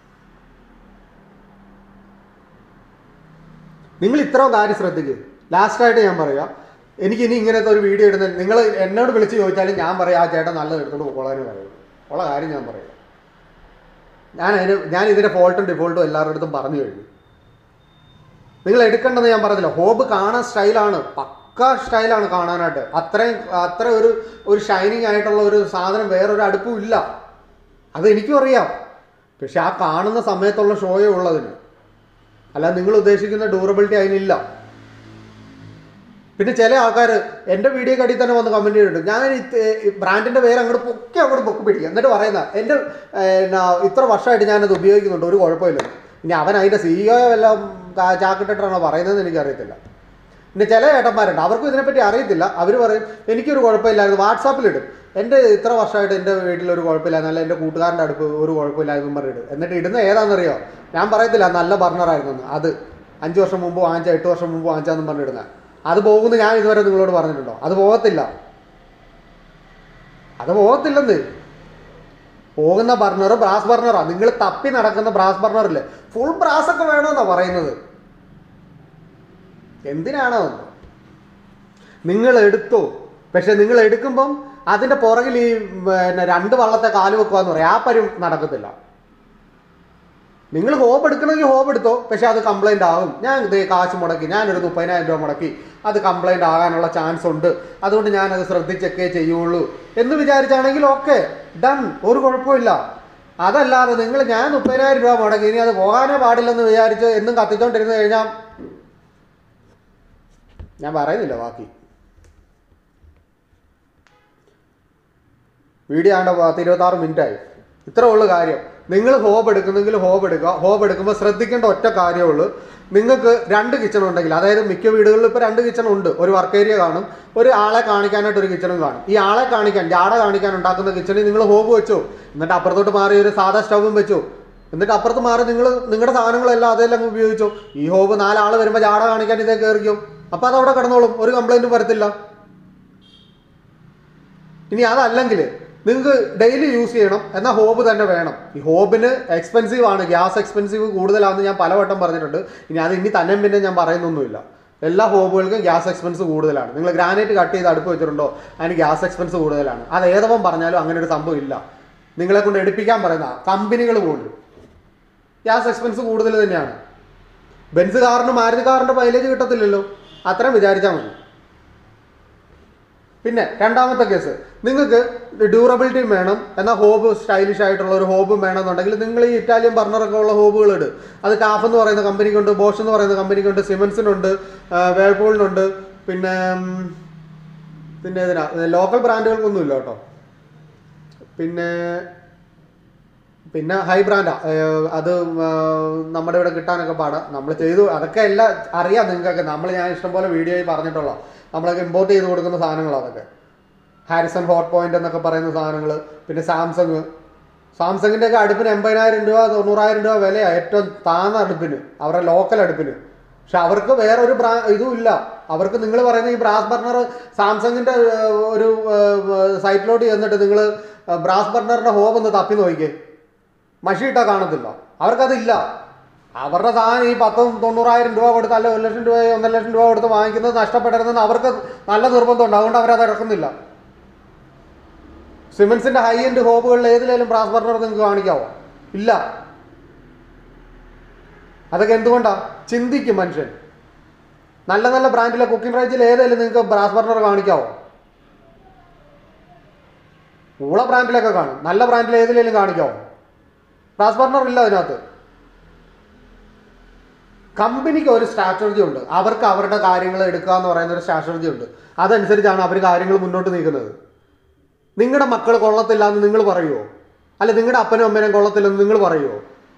നിങ്ങൾ ഇത്രയും കാര്യം ശ്രദ്ധിക്കുക ലാസ്റ്റായിട്ട് ഞാൻ പറയാം എനിക്ക് ഇനി ഇങ്ങനത്തെ ഒരു വീഡിയോ ഇടുന്ന നിങ്ങൾ എന്നോട് വിളിച്ച് ചോദിച്ചാലും ഞാൻ പറയാം ആ ചേട്ടൻ നല്ലത് എടുത്തോണ്ട് പോകാനും പറയുള്ളൂ ഉള്ള കാര്യം ഞാൻ പറയാം ഞാൻ അതിന് ഞാൻ ഇതിന്റെ ഫോൾട്ടും ഡിഫോൾട്ടും എല്ലാവരുടെ അടുത്തും പറഞ്ഞു കഴിഞ്ഞു നിങ്ങൾ എടുക്കേണ്ടത് ഞാൻ പറഞ്ഞില്ല ഹോബ് കാണാൻ സ്റ്റൈലാണ് പക്ക സ്റ്റൈലാണ് കാണാനായിട്ട് അത്രയും അത്ര ഒരു ഒരു ഷൈനിങ് ആയിട്ടുള്ള ഒരു സാധനം വേറൊരു അടുപ്പും ഇല്ല അത് എനിക്കും അറിയാം പക്ഷെ ആ കാണുന്ന സമയത്തുള്ള ഷോയേ ഉള്ളതിന് അല്ലാതെ നിങ്ങൾ ഉദ്ദേശിക്കുന്ന ഡ്യൂറബിലിറ്റി അതിനില്ല പിന്നെ ചില ആൾക്കാർ എൻ്റെ വീഡിയോ കടി തന്നെ വന്ന് കമൻറ്റ് ചെയ്തിട്ടുണ്ട് ഞാൻ ബ്രാൻഡിൻ്റെ പേര് അങ്ങോട്ട് പൊക്കി അങ്ങോട്ട് പൊക്കി പിടിക്കുക എന്നിട്ട് പറയുന്ന എൻ്റെ എന്നാ, ഇത്ര വർഷമായിട്ട് ഞാനത് ഉപയോഗിക്കുന്നുണ്ട് ഒരു കുഴപ്പമില്ല ഇനി അവൻ അതിൻ്റെ സിഇഒ വല്ലതും കാ- ചാക്കിട്ടിട്ടാണോ പറയുന്നതെന്ന് എനിക്കറിയത്തില്ല പിന്നെ ചില ഏട്ടന്മാരുണ്ട് അവർക്കും ഇതിനെപ്പറ്റി അറിയത്തില്ല അവർ പറയും എനിക്കൊരു കുഴപ്പമില്ലായിരുന്നു വാട്സാപ്പിലിടും എൻ്റെ ഇത്ര വർഷമായിട്ട് എൻ്റെ വീട്ടിൽ ഒരു കുഴപ്പമില്ലായിരുന്നു അല്ല എൻ്റെ കൂട്ടുകാരൻ്റെ അടുപ്പ് ഒരു കുഴപ്പമില്ലായിരുന്നു പറഞ്ഞിട്ട് എന്നിട്ട് ഇടുന്ന ഏതാണെന്നറിയോ ഞാൻ പറയത്തില്ല നല്ല ബർണറായിരുന്നു അത് അഞ്ച് വർഷം മുമ്പ് വാങ്ങിച്ച എട്ട് വർഷം മുമ്പ് വാങ്ങിച്ചാന്നും പറഞ്ഞിടുന്നത് അത് പോകുമെന്ന് ഞാൻ ഇതുവരെ നിങ്ങളോട് പറഞ്ഞിട്ടുണ്ടോ അത് പോകത്തില്ല അത് പോകത്തില്ലെന്ന് പോകുന്ന ബർണർ ബ്രാസ് ബർണറാ നിങ്ങൾ തപ്പി നടക്കുന്ന ബ്രാസ് ബർണറില്ലേ ഫുൾ ബ്രാസ് ഒക്കെ വേണമെന്നാ പറയുന്നത് എന്തിനാണോ നിങ്ങൾ എടുത്തോ പക്ഷെ നിങ്ങൾ എടുക്കുമ്പം അതിന്റെ പുറകിൽ ഈ പിന്നെ രണ്ട് വള്ളത്തെ കാല് വെക്കുവാന്ന് പറയാം ആ പരും നടക്കത്തില്ല നിങ്ങൾ ഹോബ് എടുക്കണമെങ്കിൽ ഹോബ് എടുത്തോ പക്ഷെ അത് കംപ്ലൈന്റ് ആകും ഞാൻ ഇത് കാശ് മുടക്കി ഞാനൊരു മുപ്പതിനായിരം രൂപ മുടക്കി അത് കംപ്ലൈന്റ് ആകാനുള്ള ചാൻസ് ഉണ്ട് അതുകൊണ്ട് ഞാനത് ശ്രദ്ധിച്ചൊക്കെ ചെയ്യുള്ളൂ എന്ന് വിചാരിച്ചാണെങ്കിൽ ഓക്കെ ഡൺ ഒരു കുഴപ്പമില്ല അതല്ലാതെ നിങ്ങൾ ഞാൻ മുപ്പതിനായിരം രൂപ മുടക്കി ഇനി അത് പോകാനേ പാടില്ലെന്ന് വിചാരിച്ച് എന്നും കത്തിച്ചോണ്ടിരുന്ന് കഴിഞ്ഞാൽ ഞാൻ പറയുന്നില്ല ബാക്കി വീഡിയോ ആണ്ട് പത്ത് ഇരുപത്താറ് മിനിറ്റായി ഇത്രേ ഉള്ളു കാര്യം നിങ്ങൾ ഹോബ് എടുക്കുന്നെങ്കിൽ ഹോബ് എടുക്കുക ഹോബ് എടുക്കുമ്പോൾ ശ്രദ്ധിക്കേണ്ട ഒറ്റ കാര്യമേ ഉള്ളൂ നിങ്ങൾക്ക് രണ്ട് കിച്ചൺ ഉണ്ടെങ്കിൽ അതായത് മിക്ക വീടുകളിൽ ഇപ്പോൾ രണ്ട് കിച്ചൺ ഉണ്ട് ഒരു വർക്ക് ഏരിയ കാണും ഒരു ആളെ കാണിക്കാനായിട്ട് ഒരു കിച്ചണും കാണും ഈ ആളെ കാണിക്കാൻ ജാട കാണിക്കാൻ ഉണ്ടാക്കുന്ന കിച്ചണിൽ നിങ്ങൾ ഹോബ് വെച്ചു എന്നിട്ട് അപ്പുറത്തോട്ട് മാറി ഒരു സാധാ സ്റ്റൗവും വെച്ചു എന്നിട്ട് അപ്പുറത്ത് മാറി നിങ്ങൾ നിങ്ങളുടെ സാധനങ്ങളെല്ലാം അതെല്ലാം അങ്ങ് ഉപയോഗിച്ചു ഈ ഹോബ് നാലാൾ വരുമ്പോൾ ജാട കാണിക്കാൻ ഇതേ കയറിക്കും അപ്പോൾ അത് അവിടെ കിടന്നോളും ഒരു കംപ്ലൈൻറ്റും വരത്തില്ല ഇനി അതല്ലെങ്കിൽ നിങ്ങൾക്ക് ഡെയിലി യൂസ് ചെയ്യണം എന്നാൽ ഹോബ് തന്നെ വേണം ഈ ഹോബിന് എക്സ്പെൻസീവ് ആണ് ഗ്യാസ് എക്സ്പെൻസീവ് കൂടുതലാണെന്ന് ഞാൻ പലവട്ടം പറഞ്ഞിട്ടുണ്ട് ഇനി അത് ഇനി തന്നെ പിന്നെ ഞാൻ പറയുന്നൊന്നുമില്ല എല്ലാ ഹോബുകൾക്കും ഗ്യാസ് എക്സ്പെൻസ് കൂടുതലാണ് നിങ്ങൾ ഗ്രാനൈറ്റ് കട്ട് ചെയ്ത് അടുപ്പ് വെച്ചിട്ടുണ്ടോ അതിന് ഗ്യാസ് എക്സ്പെൻസ് കൂടുതലാണ് അത് ഏതവൻ പറഞ്ഞാലും അങ്ങനെ ഒരു സംഭവം ഇല്ല നിങ്ങളെ കൊണ്ട് എടുപ്പിക്കാൻ പറയുന്ന കമ്പനികൾ പോലും ഗ്യാസ് എക്സ്പെൻസ് കൂടുതൽ തന്നെയാണ് ബെൻസ് കാറിന് മാരുതി കാറിന്റെ മൈലേജ് കിട്ടത്തില്ലല്ലോ അത്രയും വിചാരിച്ചാൽ മതി പിന്നെ രണ്ടാമത്തെ കേസ് നിങ്ങൾക്ക് ഡ്യൂറബിലിറ്റിയും വേണം എന്നാൽ ഹോബ് സ്റ്റൈലിഷ് ആയിട്ടുള്ള ഒരു ഹോബും വേണമെന്നുണ്ടെങ്കിൽ നിങ്ങൾ ഈ ഇറ്റാലിയൻ ബർണറൊക്കെ ഉള്ള ഹോബുകൾ ഇട് അത് കാഫ് എന്ന് പറയുന്ന കമ്പനിക്കുണ്ട് ബോഷ് എന്ന് പറയുന്ന കമ്പനിക്കുണ്ട് സിമൻസിനുണ്ട് വേൾപൂളിനുണ്ട് പിന്നെ ഉം, പിന്നെ ഇതിനാ ലോക്കൽ ബ്രാൻഡുകൾക്കൊന്നും ഇല്ല കേട്ടോ പിന്നെ പിന്നെ ഹൈ ബ്രാൻഡാ അത് ആ, നമ്മുടെ ഇവിടെ കിട്ടാനൊക്കെ പാടാം നമ്മൾ ചെയ്തു അതൊക്കെ എല്ലാം അറിയാം നിങ്ങൾക്കൊക്കെ നമ്മൾ ഞാൻ ഇഷ്ടംപോലെ വീഡിയോയിൽ പറഞ്ഞിട്ടുള്ള നമ്മളൊക്കെ ഇമ്പോർട്ട് ചെയ്ത് കൊടുക്കുന്ന സാധനങ്ങൾ അതൊക്കെ ഹാരിസൺ ഹോട്ട് പോയിന്റ് എന്നൊക്കെ പറയുന്ന സാധനങ്ങൾ പിന്നെ സാംസങ് സാംസങ്ങിൻ്റെ ഒക്കെ അടുപ്പിന് എൺപതിനായിരം രൂപ തൊണ്ണൂറായിരം രൂപ വിലയാണ് ഏറ്റവും താന്ന അടുപ്പിന് അവരുടെ ലോക്കൽ അടുപ്പിന് പക്ഷെ അവർക്ക് വേറൊരു ബ്രാ ഇതും ഇല്ല അവർക്ക് നിങ്ങൾ പറയുന്ന ഈ ബ്രാസ് ബർണർ സാംസങ്ങിന്റെ ഏർ, ഒരു സൈറ്റിലോട്ട് ചെന്നിട്ട് നിങ്ങൾ ബ്രാസ് ബർണറിന്റെ ഹോം ഒന്ന് തപ്പി നോക്കിക്കേ മഷിയിട്ടാ കാണത്തില്ല അവർക്കതില്ല അവരുടെ സാധനം ഈ പത്തും തൊണ്ണൂറായിരം രൂപ കൊടുത്ത് അല്ലെ ഒരു ലക്ഷം രൂപ ഒന്നര ലക്ഷം രൂപ കൊടുത്ത് വാങ്ങിക്കുന്നത് നഷ്ടപ്പെടരുതെന്ന് അവർക്ക് നല്ല നിർബന്ധമുണ്ട് അതുകൊണ്ട് അവരത് ഇറക്കുന്നില്ല സിമൻസിന്റെ ഹൈ എൻഡ് ഹോബുകളിൽ ഏതിലേലും ബ്രാസ് ബർണർ നിങ്ങൾക്ക് കാണിക്കാവോ ഇല്ല അതൊക്കെ എന്തുകൊണ്ടാ ചിന്തിക്കും മനുഷ്യൻ നല്ല നല്ല ബ്രാൻഡിലെ കുക്കിംഗ് റേഞ്ചിൽ ഏതെങ്കിലും നിങ്ങൾക്ക് ബ്രാസ് ബർണർ കാണിക്കാവോ ഊള ബ്രാൻഡിലൊക്കെ കാണും നല്ല ബ്രാൻഡിൽ ഏതിലേലും കാണിക്കാവോ ബ്രാസ് ബർണർ ഇല്ല അതിനകത്ത് കമ്പനിക്ക് ഒരു സ്ട്രാറ്റജി ഉണ്ട് അവർക്ക് അവരുടെ കാര്യങ്ങൾ എടുക്കുക എന്ന് പറയുന്ന ഒരു സ്ട്രാറ്റജി ഉണ്ട് അതനുസരിച്ചാണ് അവർ കാര്യങ്ങൾ മുന്നോട്ട് നീക്കുന്നത് നിങ്ങളുടെ മക്കൾ കൊള്ളത്തില്ല എന്ന് നിങ്ങൾ പറയുമോ അല്ല നിങ്ങളുടെ അപ്പനും അമ്മേനും കൊള്ളത്തില്ലെന്ന് നിങ്ങൾ പറയുമോ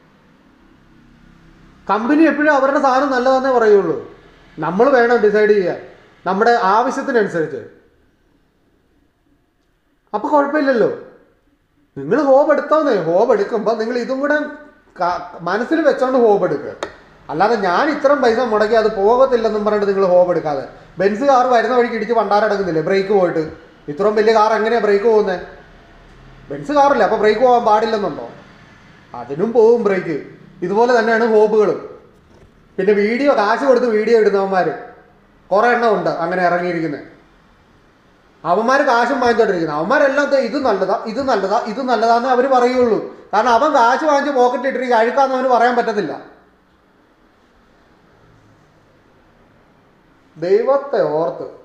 കമ്പനി എപ്പോഴും അവരുടെ സാധനം നല്ലതെന്നേ പറയുള്ളൂ നമ്മൾ വേണം ഡിസൈഡ് ചെയ്യാൻ നമ്മുടെ ആവശ്യത്തിനനുസരിച്ച് അപ്പൊ കുഴപ്പമില്ലല്ലോ നിങ്ങൾ ഹോബ് എടുത്തോന്നേ ഹോബ് എടുക്കുമ്പോൾ നിങ്ങൾ ഇതും കൂടെ ക- മനസ്സിൽ വെച്ചോണ്ട് ഹോബ് എടുക്കുക അല്ലാതെ ഞാൻ ഇത്രയും പൈസ മുടക്കി അത് പോകത്തില്ലെന്നും പറഞ്ഞിട്ട് നിങ്ങൾ ഹോബ് എടുക്കാതെ ബെൻസ് കാർ വരുന്ന വഴിക്ക് ഇടിച്ച് പണ്ടാരടക്കുന്നില്ലേ ബ്രേക്ക് പോയിട്ട് ഇത്രയും വലിയ കാർ എങ്ങനെയാ ബ്രേക്ക് പോകുന്നത് ബെൻസ് കാറില്ല അപ്പോൾ ബ്രേക്ക് പോകാൻ പാടില്ലെന്നുണ്ടോ അതിനും പോവും ബ്രേക്ക് ഇതുപോലെ തന്നെയാണ് ഹോബുകളും പിന്നെ വീഡിയോ കാശ് കൊടുത്ത് വീഡിയോ ഇടുന്നവന്മാർ കുറേ എണ്ണം ഉണ്ട് അങ്ങനെ ഇറങ്ങിയിരിക്കുന്നത് അവന്മാർ കാശും വാങ്ങിച്ചോണ്ടിരിക്കുന്നത് അവന്മാരെല്ലാം ദേ ഇത് നല്ലതാ ഇത് നല്ലതാ ഇത് നല്ലതാന്ന് അവർ പറയുള്ളൂ കാരണം അവൻ കാശ് വാങ്ങിച്ച് പോക്കറ്റിൽ ഇട്ടിട്ട് അഴുക്കാന്ന് അവന് പറയാൻ പറ്റത്തില്ല ദൈവത്തെ ഓർത്ത്